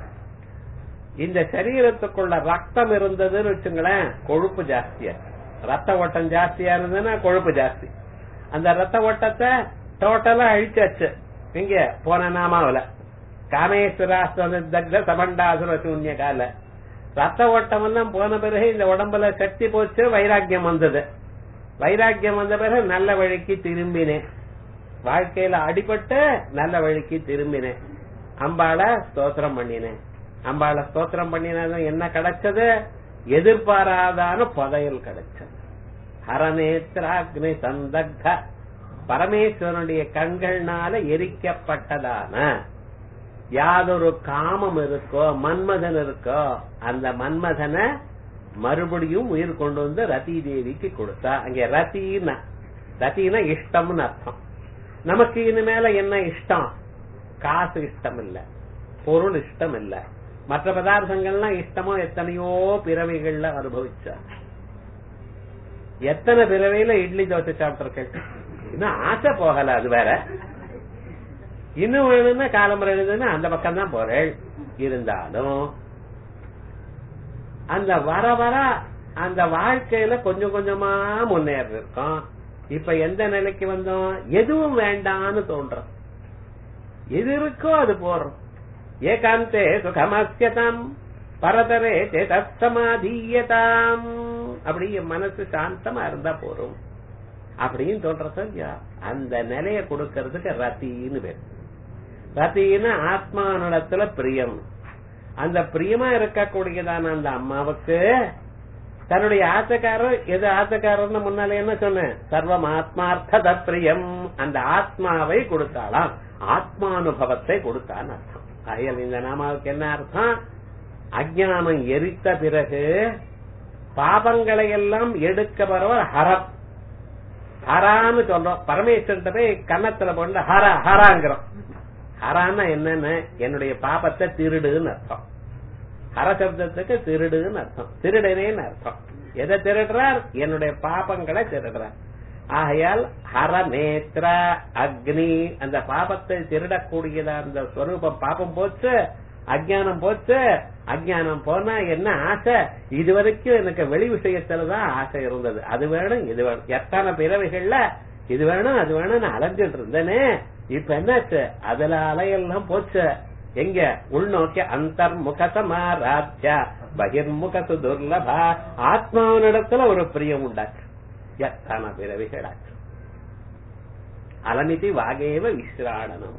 இந்த சரீரத்துக்குள்ள ரத்தம் இருந்ததுன்னு வச்சுங்களேன் கொழுப்பு ஜாஸ்தியா ரத்த ஓட்டம் ஜாஸ்தியா இருந்ததுன்னா கொழுப்பு ஜாஸ்தி அந்த ரத்த ஓட்டத்தை டோட்டலா அழிச்சாச்சு இங்க போன நாமாவில காமேஸ்வராஸ்வத சமண்டாசுர சூன்ய கால ரத்த ஓட்டம் எல்லாம் போன பிறகு இந்த உடம்புல சக்தி போச்சு வைராக்கியம் வந்தது வைராக்கியம் வந்த பிறகு நல்ல வழிக்கு திரும்பினேன் வாழ்க்கையில அடிபட்டு நல்ல வழிக்கு திரும்பினேன் அம்பாள ஸ்தோத்திரம் பண்ணினேன் அம்பாள ஸ்தோத்திரம் பண்ணினதும் என்ன கிடைச்சது எதிர்பாராதான புதையல் கிடைச்சது ஹரநேத்ராக்னி சந்தக்த பரமேஸ்வரனுடைய கண்கள்னால எரிக்கப்பட்டதான யாதொரு காமம் இருக்கோ மன்மதன் இருக்கோ அந்த மன்மதனை மறுபடியும் உயிர் கொண்டு வந்து ரதி தேவிக்கு கொடுத்தா அங்க ரத்தினா ரத்தினா இஷ்டம்னு அர்த்தம் நமக்கு இனிமேல என்ன இஷ்டம் காசு இஷ்டம் இல்ல பொருள் இஷ்டம் இல்ல மற்ற பதார்த்தங்கள்லாம் இஷ்டமோ எத்தனையோ பிறவைகள்ல அனுபவிச்சா எத்தனை பிறவையில இட்லி தோசை சாப்பிட்டிருக்கேன் இன்னும் ஆசை போகல அது வேற இன்னும் வேணும்னா காலம்பரம் எழுதுன்னா அந்த பக்கம் தான் போறேன் இருந்தாலும் அந்த வர வர அந்த வாழ்க்கையில கொஞ்சம் கொஞ்சமா முன்னேறி இருக்கோம் இப்ப எந்த நிலைக்கு வந்தோம் எதுவும் வேண்டான்னு தோன்றோம் எது இருக்கோ அது போறோம் ஏகாந்தே சுகமஸ்யதாம் பரதரே தத்சமாதீயதாம் அப்படி என் மனசு சாந்தமா இருந்தா போறோம் அப்படின்னு தோன்றத அந்த நிலைய கொடுக்கறதுக்கு ரத்தின்னு பேர் ரத்தின்னு ஆத்மானிடத்துல பிரியம் அந்த பிரியமா இருக்கக்கூடியதான அந்த அம்மாவுக்கு தன்னுடைய ஆத்தக்காரர் எது ஆத்தக்காரர்னு முன்னாலே என்ன சொன்னேன் சர்வம் ஆத்மார்த்த பிரியம் அந்த ஆத்மாவை கொடுத்தாலாம் ஆத்மானுபவத்தை கொடுத்தான்னு அர்த்தம் ஆகையால் இந்த நாமாவுக்கு என்ன அர்த்தம் அஜானம் எரித்த பிறகு பாபங்களை எல்லாம் எடுக்க வரவர் ஹரம் ஹரான்னு சொல்றோம் பரமேஸ்வரன் போய் கன்னத்துல போட்டு ஹர ஹராங்கிறோம் ஹரான்னா என்னன்னு என்னுடைய பாபத்தை திருடுன்னு அர்த்தம் ஹர சப்தத்துக்கு திருடுன்னு அர்த்தம் திருடனேன்னு அர்த்தம் எதை திருடுறார் என்னுடைய பாபங்களை திருடுறார் ஆகையால் ஹர நேத்ர அக்னி அந்த பாபத்தை திருடக்கூடியத அந்த ஸ்வரூபம் பாபம் போச்சு அஜானம் போச்சு அஜானம் போனா என்ன ஆசை இது வரைக்கும் எனக்கு வெளி விஷயத்துலதான் ஆசை இருந்தது அது வேணும் இது வேணும் எத்தனை பிறவைகள்ல இது வேணும் அது வேணும்னு அலைஞ்சிட்டு இருந்தேனே இப்ப என்னாச்சு அதுல அலையெல்லாம் போச்சு எங்க உள்நோக்கி அந்தர்முகசமாராத்யா பகிர்முக சுதுர்லபா ஆத்மாவினிடத்துல ஒரு பிரியம் உண்டாச்சு எத்தனை பிறவிகளாச்சு அலமிதி வாகேவ விஸ்ராடனம்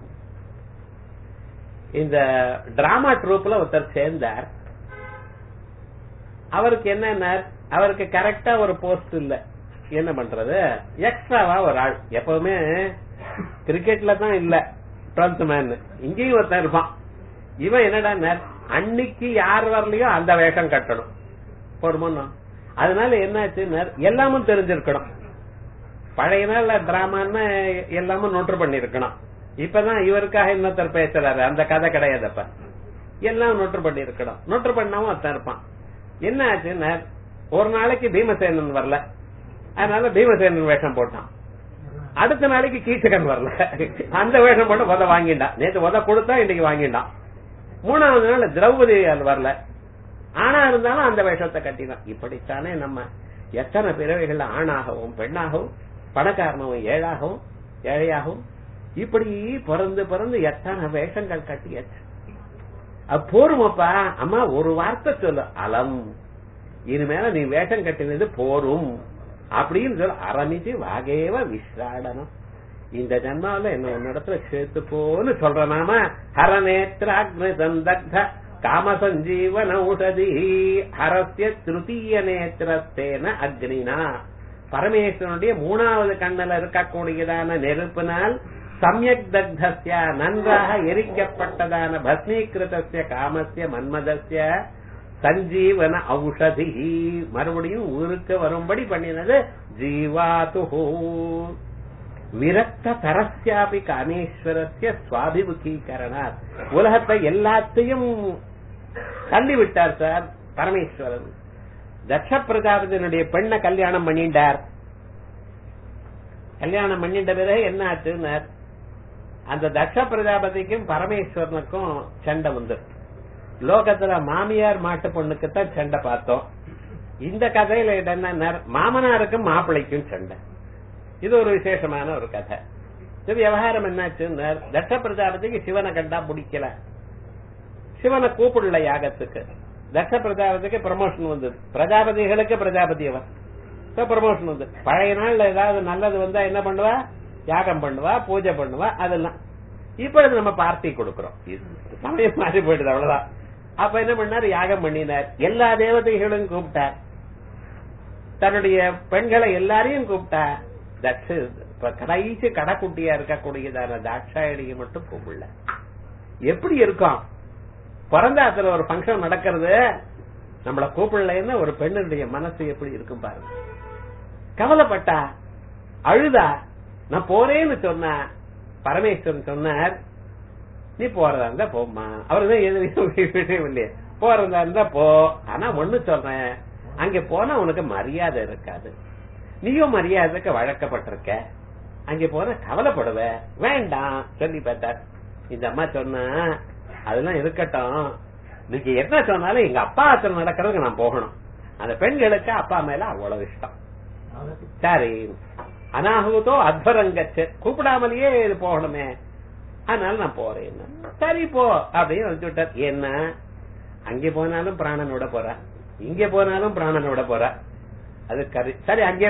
இந்த டிராமா ட்ரூப்ல ஒருத்தர் சேர்ந்தார் அவருக்கு என்ன அவருக்கு கரெக்டா ஒரு போஸ்ட் இல்ல என்ன பண்றது எக்ஸ்ட்ராவா ஒரு ஆள் எப்பவுமே கிரிக்கெட்ல தான் இல்ல டுவெல்த் மேன் இங்கேயும் ஒருத்தன் இருப்பான் இவன் என்னடா அன்னைக்கு யார் வரலையோ அந்த வேஷம் கட்டணும் போடுமோ அதனால என்னாச்சு எல்லாமும் தெரிஞ்சிருக்கணும் பழைய நாள்ல டிராமான்னு எல்லாமும் நோட்டு பண்ணிருக்கணும் இப்பதான் இவருக்காக இன்னொருத்தர் பேசுறாரு அந்த கதை கிடையாது அப்ப எல்லாம் நோட்டு பண்ணி இருக்கணும் நோட்டு பண்ணாம ஒருத்தன் இருப்பான் என்ன ஆச்சுன்னா ஒரு நாளைக்கு பீமசேனன் வரல அதனால பீமசேனன் வேஷம் போட்டான் அடுத்த நாளைக்கு கீச்சகன் வரல அந்த வேஷம் போட்டு உத வாங்கிட்டான் நேத்து உத கொடுத்தா இன்னைக்கு வாங்கிட்டான் மூணாவது நாள் திரௌபதி அது வரல ஆணா இருந்தாலும் அந்த வேஷத்தை கட்டினான் இப்படித்தானே நம்ம எத்தனை பிறவைகள்ல ஆணாகவும் பெண்ணாகவும் பணக்காரனவும் ஏழாகவும் ஏழையாகவும் இப்படி பிறந்து பிறந்து எத்தனை வேஷங்கள் கட்டியாச்சு அது போருமப்பா அம்மா ஒரு வார்த்தை சொல்லு அலம் இனிமேல நீ வேஷம் கட்டினது போரும் அப்படின்னு சொல்ல அரணிச்சு வாகேவ விஸ்ராடனம் இந்த ஜன்மாவில என்ன உன்னிடத்துல சேர்த்து போன்னு சொல்ற நாம ஹரநேத்ராக்னி சந்தக்த காமசஞ்சீவன ஊஷதி ஹரஸ்ய திருத்தீய நேத்திரத்தேன அக்னினா பரமேஸ்வரனுடைய மூணாவது கண்ணில் இருக்கக்கூடியதான நெருப்பினால் சமயக் தக்தஸ்ய நன்றாக எரிக்கப்பட்டதான பஸ்மீகிருதஸ்ய காமஸ்ய மன்மதஸ்ய சஞ்சீவன ஔஷதி மறுபடியும் ஊருக்கு வரும்படி பண்ணினது ஜீவாது விரக்த தரஸ்யாபி காமேஸ்வரஸ்ய சுவாபிமுகீகரணார் உலகத்தை எல்லாத்தையும் தள்ளி விட்டார் சார் பரமேஸ்வரன் தட்ச பிரஜாபதியினுடைய பெண்ணை கல்யாணம் பண்ணிட்டார் கல்யாணம் பண்ணிட்ட பிறகு என்ன ஆச்சுன்னார் அந்த தட்ச பிரஜாபதிக்கும் பரமேஸ்வரனுக்கும் சண்டை வந்து லோகத்துல மாமியார் மாட்டு பொண்ணுக்குத்தான் சண்டை பார்த்தோம் இந்த கதையில என்ன மாமனாருக்கும் மாப்பிள்ளைக்கும் சண்டை இது ஒரு விசேஷமான ஒரு கதை இது விவகாரம் என்னாச்சுன்னா தட்ச பிரஜாபதிக்கு சிவனை கண்டா பிடிக்கல சிவனை கூப்பிடல யாகத்துக்கு தட்ச பிரஜாபதிக்கு ப்ரமோஷன் வந்தது பிரஜாபதிகளுக்கு பிரஜாபதி அவன் ப்ரமோஷன் வந்து பழைய நாள்ல ஏதாவது நல்லது வந்தா என்ன பண்ணுவா யாகம் பண்ணுவா பூஜை பண்ணுவா அதெல்லாம் இப்பொழுது நம்ம பார்ட்டி கொடுக்கிறோம் சமயம் மாறி போயிடுது அவ்வளவுதான் அப்ப என்ன பண்ணார் யாகம் பண்ணினார் எல்லா தேவதைகளும் கூப்பிட்டார் தன்னுடைய பெண்களை எல்லாரையும் கூப்பிட்டார் தட்ச கடைசி கடைக்குட்டியா இருக்கக்கூடியதான தாட்சாயணியை மட்டும் கூப்பிடல எப்படி இருக்கும் பிறந்தாத்துல ஒரு பங்கன் நடக்கிறது நம்மள கூப்பிடலன்னு ஒரு பெண்ணுடைய மனசு எப்படி இருக்கும் பாருங்க கவலைப்பட்டா அழுதா நான் போறேன்னு சொன்ன பரமேஸ்வரன் சொன்னார் நீ போறதா இருந்தா போம்மா அவருதான் எதுவும் விஷயம் இல்லையே போறதா இருந்தா போ ஆனா ஒண்ணு சொல்றேன் அங்க போனா உனக்கு மரியாதை இருக்காது நீயும் மரியாதைக்கு வழக்கப்பட்டிருக்க அங்க போன கவலைப்படுவ வேண்டாம் சொல்லி பார்த்தார் இந்த அம்மா சொன்னா அதெல்லாம் இருக்கட்டும் நீங்க என்ன சொன்னாலும் எங்க அப்பா ஆத்திரம் நடக்கிறதுக்கு நான் போகணும் அந்த பெண்களுக்கு அப்பா மேல அவ்வளவு இஷ்டம் சரி அனாகுதோ அத்வரங்கச்சு கூப்பிடாமலேயே இது போகணுமே அதனால நான் போறேன் சரி போ அப்படின்னு வச்சுட்டார் என்ன அங்கே போனாலும் பிராணனோட போற இங்க போனாலும் பிராணனோட போற அது கரி சரி அங்கே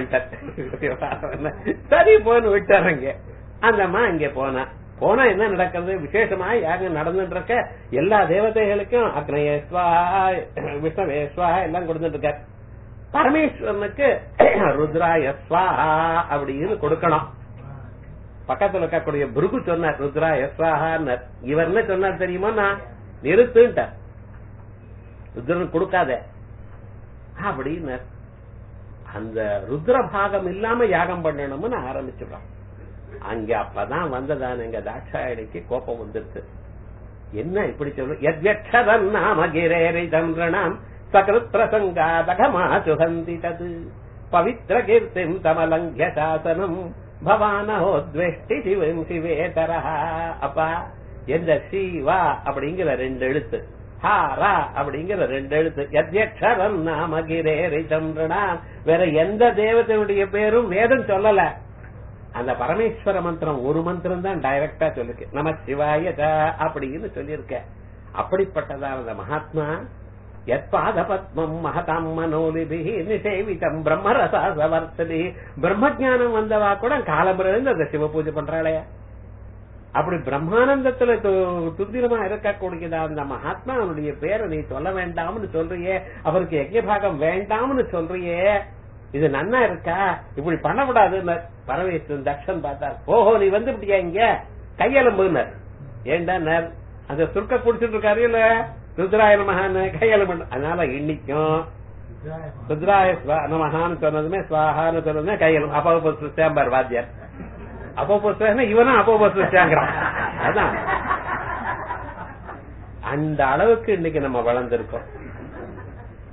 போட்டு சரி போன்னு விட்டார் அங்க அந்த அம்மா அங்கே போனா போனா என்ன நடக்கிறது விசேஷமா யாருங்க நடந்துட்டு இருக்க எல்லா தேவதைகளுக்கும் அக்னயஸ்வா விஷ்ணவேஸ்வா எல்லாம் கொடுத்துட்டு இருக்கார் பரமேஸ்வரனுக்கு ருத்ராயஸ்வா அப்படின்னு கொடுக்கணும் பக்கத்துல இருக்கக்கூடிய புருகு சொன்னார் ருத்ரா எஸ்வாஹார் இவர் என்ன சொன்னார் தெரியுமா நான் நிறுத்துட்டார் ருத்ரன் கொடுக்காத அப்படின்னு அந்த ருத்ர பாகம் இல்லாம யாகம் பண்ணணும்னு ஆரம்பிச்சுட்டான் அங்க அப்பதான் வந்ததான் எங்க தாட்சாயணிக்கு கோபம் வந்துருச்சு என்ன இப்படி சொல்லு எத்யக்ஷரம் நாம கிரேரி சந்திரணாம் சகிருத் பிரசங்காதகமா சுகந்தி தது பவித்ர கீர்த்திம் தமலங்கிய சாசனம் பவானஹோத்வேஷ்டி சிவம் சிவேதரா அப்பா எந்த சிவா அப்படிங்கிற ரெண்டு எழுத்து ஹாரா அப்படிங்கிற ரெண்டு எழுத்து எத்யக்ஷரம் நாம கிரேரி சந்திரணா வேற எந்த தேவதையுடைய பேரும் வேதம் சொல்லல அந்த பரமேஸ்வர மந்திரம் ஒரு மந்திரம் தான் டைரக்டா சொல்லிருக்கு நம சிவாய அப்படின்னு சொல்லியிருக்க அப்படிப்பட்டதான அந்த மகாத்மா எத்பாத பத்மம் மகதாம் மனோலிபி நிஷேவிதம் பிரம்மரசாசவர்த்ததி பிரம்மஜானம் வந்தவா கூட காலம்பிறந்து அந்த சிவ பூஜை பண்றாளே அப்படி பிரம்மானந்தத்துல துத்திரமா இருக்கக்கூடியதா அந்த மகாத்மா அவனுடைய பேரை நீ சொல்ல வேண்டாம்னு சொல்றியே அவருக்கு யஜ்ய பாகம் வேண்டாம்னு சொல்றியே இது நன்னா இருக்கா இப்படி பண்ணக்கூடாதுன்னு பரமேஸ்வரன் தக்ஷன் பார்த்தார் ஓஹோ நீ வந்து இப்படியா இங்க கையெலும்புனர் ஏண்டா அந்த சுருக்க குடிச்சிட்டு இருக்காரு இல்ல ருத்ராய நமகான்னு கையெலும்பு அதனால இன்னைக்கும் ருத்ராய நமகான்னு சொன்னதுமே சுவாகான்னு சொன்னதுமே கையெலும் அப்போ சேம்பார் வாத்தியார் அப்போ இவனும் அப்போ சேங்கிறான் அதான் அந்த அளவுக்கு இன்னைக்கு நம்ம வளர்ந்திருக்கோம்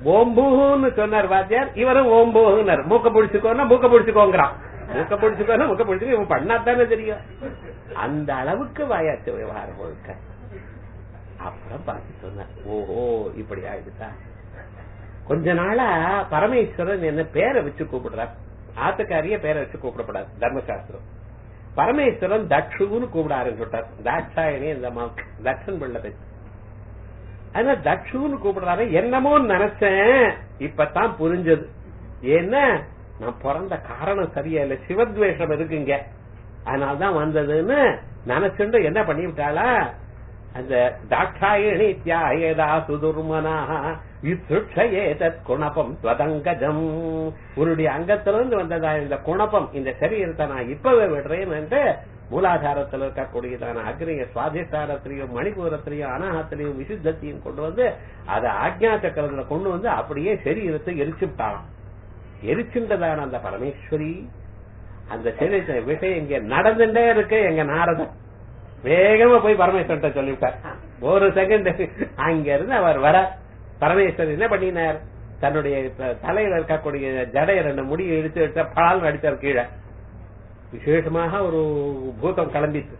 ஓம்பூன்னு சொன்னார் வாத்தியார் இவரும் ஓம்பூன்னார் மூக்க பிடிச்சுக்கோன்னா மூக்க பிடிச்சுக்கோங்கிறான் மூக்க பிடிச்சுக்கோன்னா மூக்க பிடிச்சுக்கோ இவன் பண்ணாதானே தெரியும் அந்த அளவுக்கு வாயாச்சு விவகாரம் முழுக்க அப்புறம் பார்த்து சொன்னார் ஓஹோ இப்படி ஆயிடுதா கொஞ்ச நாளா பரமேஸ்வரன் என்ன பேரை வச்சு கூப்பிடுறார் ஆத்துக்காரிய பேரை வச்சு கூப்பிடப்படாது தர்மசாஸ்திரம் பரமேஸ்வரன் தட்சுன்னு கூப்பிட ஆரம்பிச்சுட்டார் தாட்சாயணி இந்த அம்மாவுக்கு தட்சன் பிள்ளை பேச்சு ஆனா தட்சுன்னு கூப்பிடுறாரு என்னமோ நினைச்சேன் இப்பதான் புரிஞ்சது ஏன்னா நான் பிறந்த காரணம் சரியா இல்ல சிவத்வேஷம் இருக்குங்க அதனால்தான் வந்ததுன்னு நினைச்சுண்டு என்ன பண்ணி விட்டாளா அந்த தாட்சாயணி தியாயதா சுதுர்மனா இத்துட்சயே தத் குணபம் ஸ்வதங்கஜம் உன்னுடைய அங்கத்திலிருந்து வந்ததா இந்த குணபம் இந்த சரீரத்தை நான் இப்பவே விடுறேன் என்று மூலாதாரத்தில் இருக்கக்கூடியதான அக்னிய சுவாதிஷ்டானத்திலையும் மணிபூரத்திலையும் அனாகத்திலையும் விசுத்தத்தையும் கொண்டு வந்து அதை ஆக்ஞா சக்கரத்துல கொண்டு வந்து அப்படியே சரீரத்தை எரிச்சுட்டாளாம் எரிச்சுண்டதான அந்த பரமேஸ்வரி அந்த சரீரத்தை விஷயம் இங்க நடந்துட்டே இருக்கு எங்க நாரதன் வேகமா போய் பரமேஸ்வரன் சொல்லிவிட்டார் ஒரு செகண்ட் அங்க இருந்து அவர் வர பரமேஸ்வரர் என்ன பண்ணினார் தன்னுடைய தலையில இருக்கக்கூடிய ஜடைய ரெண்டு முடி இழுத்து எடுத்த பால் அடிச்சார் கீழே விசேஷமாக ஒரு பூதம் கிளம்பிச்சு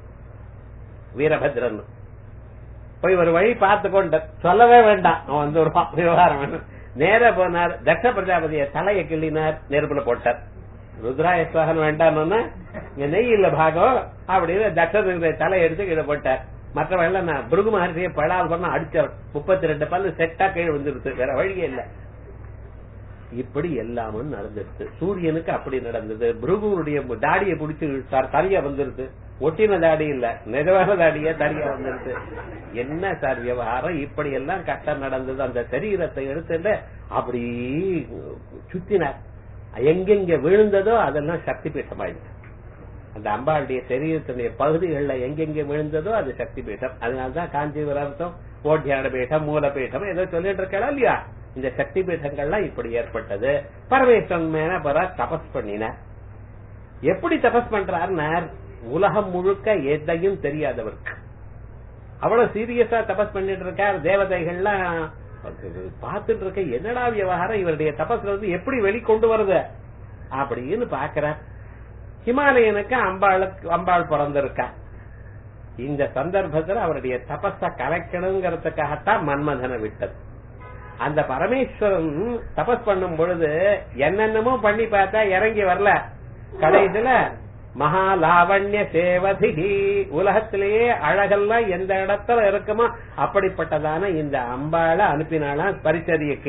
வீரபத்ரன் போய் ஒரு வழி பார்த்து கொண்ட சொல்லவே வேண்டாம் அவன் வந்து ஒரு விவகாரம் வேணும் நேர போனார் தட்ச பிரஜாபதிய தலையை கிள்ளினார் நெருப்புல போட்டார் ருத்ராயஸ்வாகன் வேண்டாம்னு இங்க நெய் இல்ல பாகம் அப்படின்னு தட்சனுடைய தலை எடுத்து கீழே போட்டார் மற்றவங்க நான் பிருகு மகர்ஷியை படால் பண்ண அடிச்சார் முப்பத்தி ரெண்டு பல்லு செட்டா கீழே வந்துருச்சு வேற வழியே இல்ல இப்படி எல்லாமும் நடந்துருச்சு சூரியனுக்கு அப்படி நடந்தது பிருகுனுடைய தாடியை பிடிச்சு இழுத்தார் தனியா வந்துருது ஒட்டின தாடி இல்ல நிஜமான தாடியே தனியா வந்துருது என்ன சார் விவகாரம் இப்படி எல்லாம் கஷ்டம் நடந்தது அந்த சரீரத்தை எடுத்துட்டு அப்படி சுத்தினார் எங்கெங்க விழுந்ததோ அதெல்லாம் சக்தி பீட்டமாயிடுச்சு அந்த அம்பாளுடைய சரீரத்தினுடைய பகுதிகளில் எங்கெங்க விழுந்ததோ அது சக்தி பீட்டம் அதனாலதான் காஞ்சிபுரம் ஓட்டியான பீட்டம் மூலபீட்டம் ஏதோ சொல்லிட்டு இருக்கா இல்லையா இந்த சக்தி பீட்டங்கள்லாம் இப்படி ஏற்பட்டது பரமேஸ்வரன் மேல பர தபஸ் பண்ணினார் எப்படி தபஸ் பண்றாருனார் உலகம் முழுக்க எதையும் தெரியாதவருக்கு அவ்வளவு சீரியஸா தபஸ் பண்ணிட்டு இருக்கார் தேவதைகள்லாம் பார்த்துட்டு இருக்க என்னடா விவகாரம் இவருடைய தபஸ்ல வந்து எப்படி வெளிக்கொண்டு வருது அப்படின்னு பாக்குறார் ஹிமாலயனுக்கு அம்பாளுக்கு அம்பாள் பிறந்திருக்கா இந்த சந்தர்ப்பத்தில் அவருடைய தபஸ கலைக்கணுங்கிறதுக்காகத்தான் மன்மதனை விட்டது அந்த பரமேஸ்வரன் தபஸ் பண்ணும் பொழுது என்னென்னமோ பண்ணி பார்த்தா இறங்கி வரல கடைசியில மகாலாவண்ய சேவதிகி உலகத்திலேயே அழகெல்லாம் எந்த இடத்துல இருக்குமோ அப்படிப்பட்டதான இந்த அம்பாளை அனுப்பினாலாம் பரிச்சரியக்கு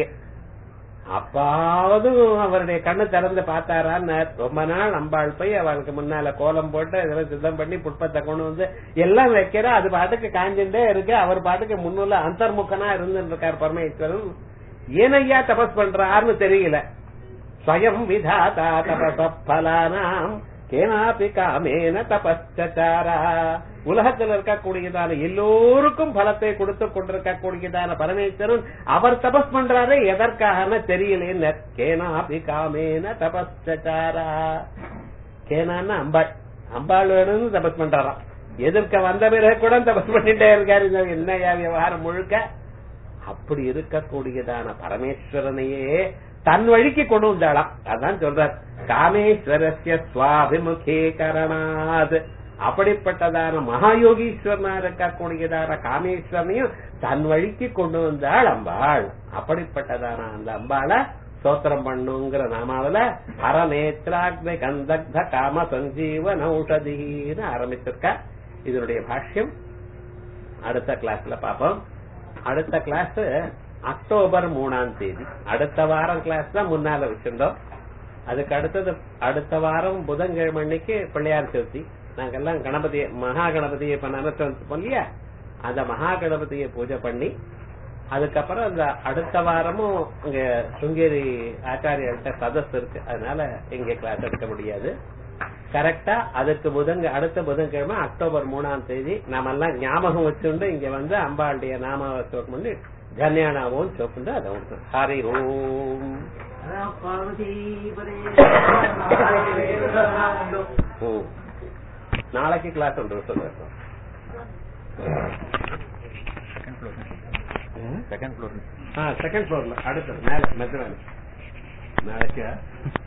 அப்பாவது அவருடைய கண்ணு திறந்து பார்த்தாரான்னு ரொம்ப நாள் அம்பாள் போய் அவளுக்கு முன்னால கோலம் போட்டு இதெல்லாம் சித்தம் பண்ணி புட்பத்தை கொண்டு வந்து எல்லாம் வைக்கிற அது பாட்டுக்கு காஞ்சுட்டே இருக்கு அவர் பாட்டுக்கு முன்னுள்ள அந்தர்முகனா இருந்துட்டு இருக்கார் பரமேஸ்வரன் ஏனையா தபஸ் பண்றாருன்னு தெரியல ஸ்வயம் விதாதா தபச பலானாம் கேனாபி காமேன தபஸ்சாரா உலகத்தில் இருக்கக்கூடியதான எல்லோருக்கும் பலத்தை கொடுத்து கொண்டிருக்கக்கூடியதான பரமேஸ்வரன் அவர் தபஸ் பண்றாரே எதற்காக தெரியல கேனாபி காமேன தபஸ்சாரா கேனான்னா அம்பாள் அம்பாள் வேணும்னு தபஸ் பண்றாராம் எதிர்க்க வந்த பிறகு கூட தபஸ் பண்ணிட்டே இருக்காரு என்னையா விவகாரம் முழுக்க அப்படி இருக்கக்கூடியதான பரமேஸ்வரனையே தன் வழிக்கு கொண்டு வந்தாளாம் அதான் சொல்றார் காமேஸ்வரஸ்ய சுவாபிமுகே கரணாத் அப்படிப்பட்டதான மகாயோகீஸ்வரனா இருக்கக்கூடியதான காமேஸ்வரனையும் தன் வழிக்கு கொண்டு வந்தாள் அம்பாள் அப்படிப்பட்டதான அந்த அம்பாளை ஸ்தோத்திரம் பண்ணுங்கிற நாமாவில ஹரநேத்ராக்னி கந்தக்த காம சஞ்சீவ நௌஷதின்னு ஆரம்பிச்சிருக்கா இதனுடைய பாஷ்யம் அடுத்த கிளாஸ்ல பாப்போம் அடுத்த கிளாஸ் அக்டோபர் மூணாம் தேதி அடுத்த வாரம் கிளாஸ் தான் முன்னால வச்சிருந்தோம் அதுக்கு அடுத்தது அடுத்த வாரம் புதன்கிழமை அன்னைக்கு பிள்ளையார் சதுர்த்தி நாங்கெல்லாம் கணபதிய மகா கணபதியை இப்ப நினைச்சோம் இல்லையா அந்த மகா கணபதியை பூஜை பண்ணி அதுக்கப்புறம் அந்த அடுத்த வாரமும் இங்க சுங்கேரி ஆச்சாரியர்கிட்ட சதஸ் இருக்கு அதனால இங்க கிளாஸ் எடுக்க முடியாது கரெக்டா அதுக்கு புதன் அடுத்த புதன்கிழமை அக்டோபர் மூணாம் தேதி நாம எல்லாம் ஞாபகம் வச்சுண்டு இங்க வந்து அம்பாளுடைய நாம ஸ்டோர் பண்ணி ஜன்யானாவும் சொப்புண்டு அதை உண்டு ஹரி ஓம் ம். நாளைக்கு கிளாஸ் உண்டு சொல்லுங்க செகண்ட் ஃப்ளோர் செகண்ட் ஃப்ளோர்ல அடுத்தது மேல மெத்த மேல நாளைக்கு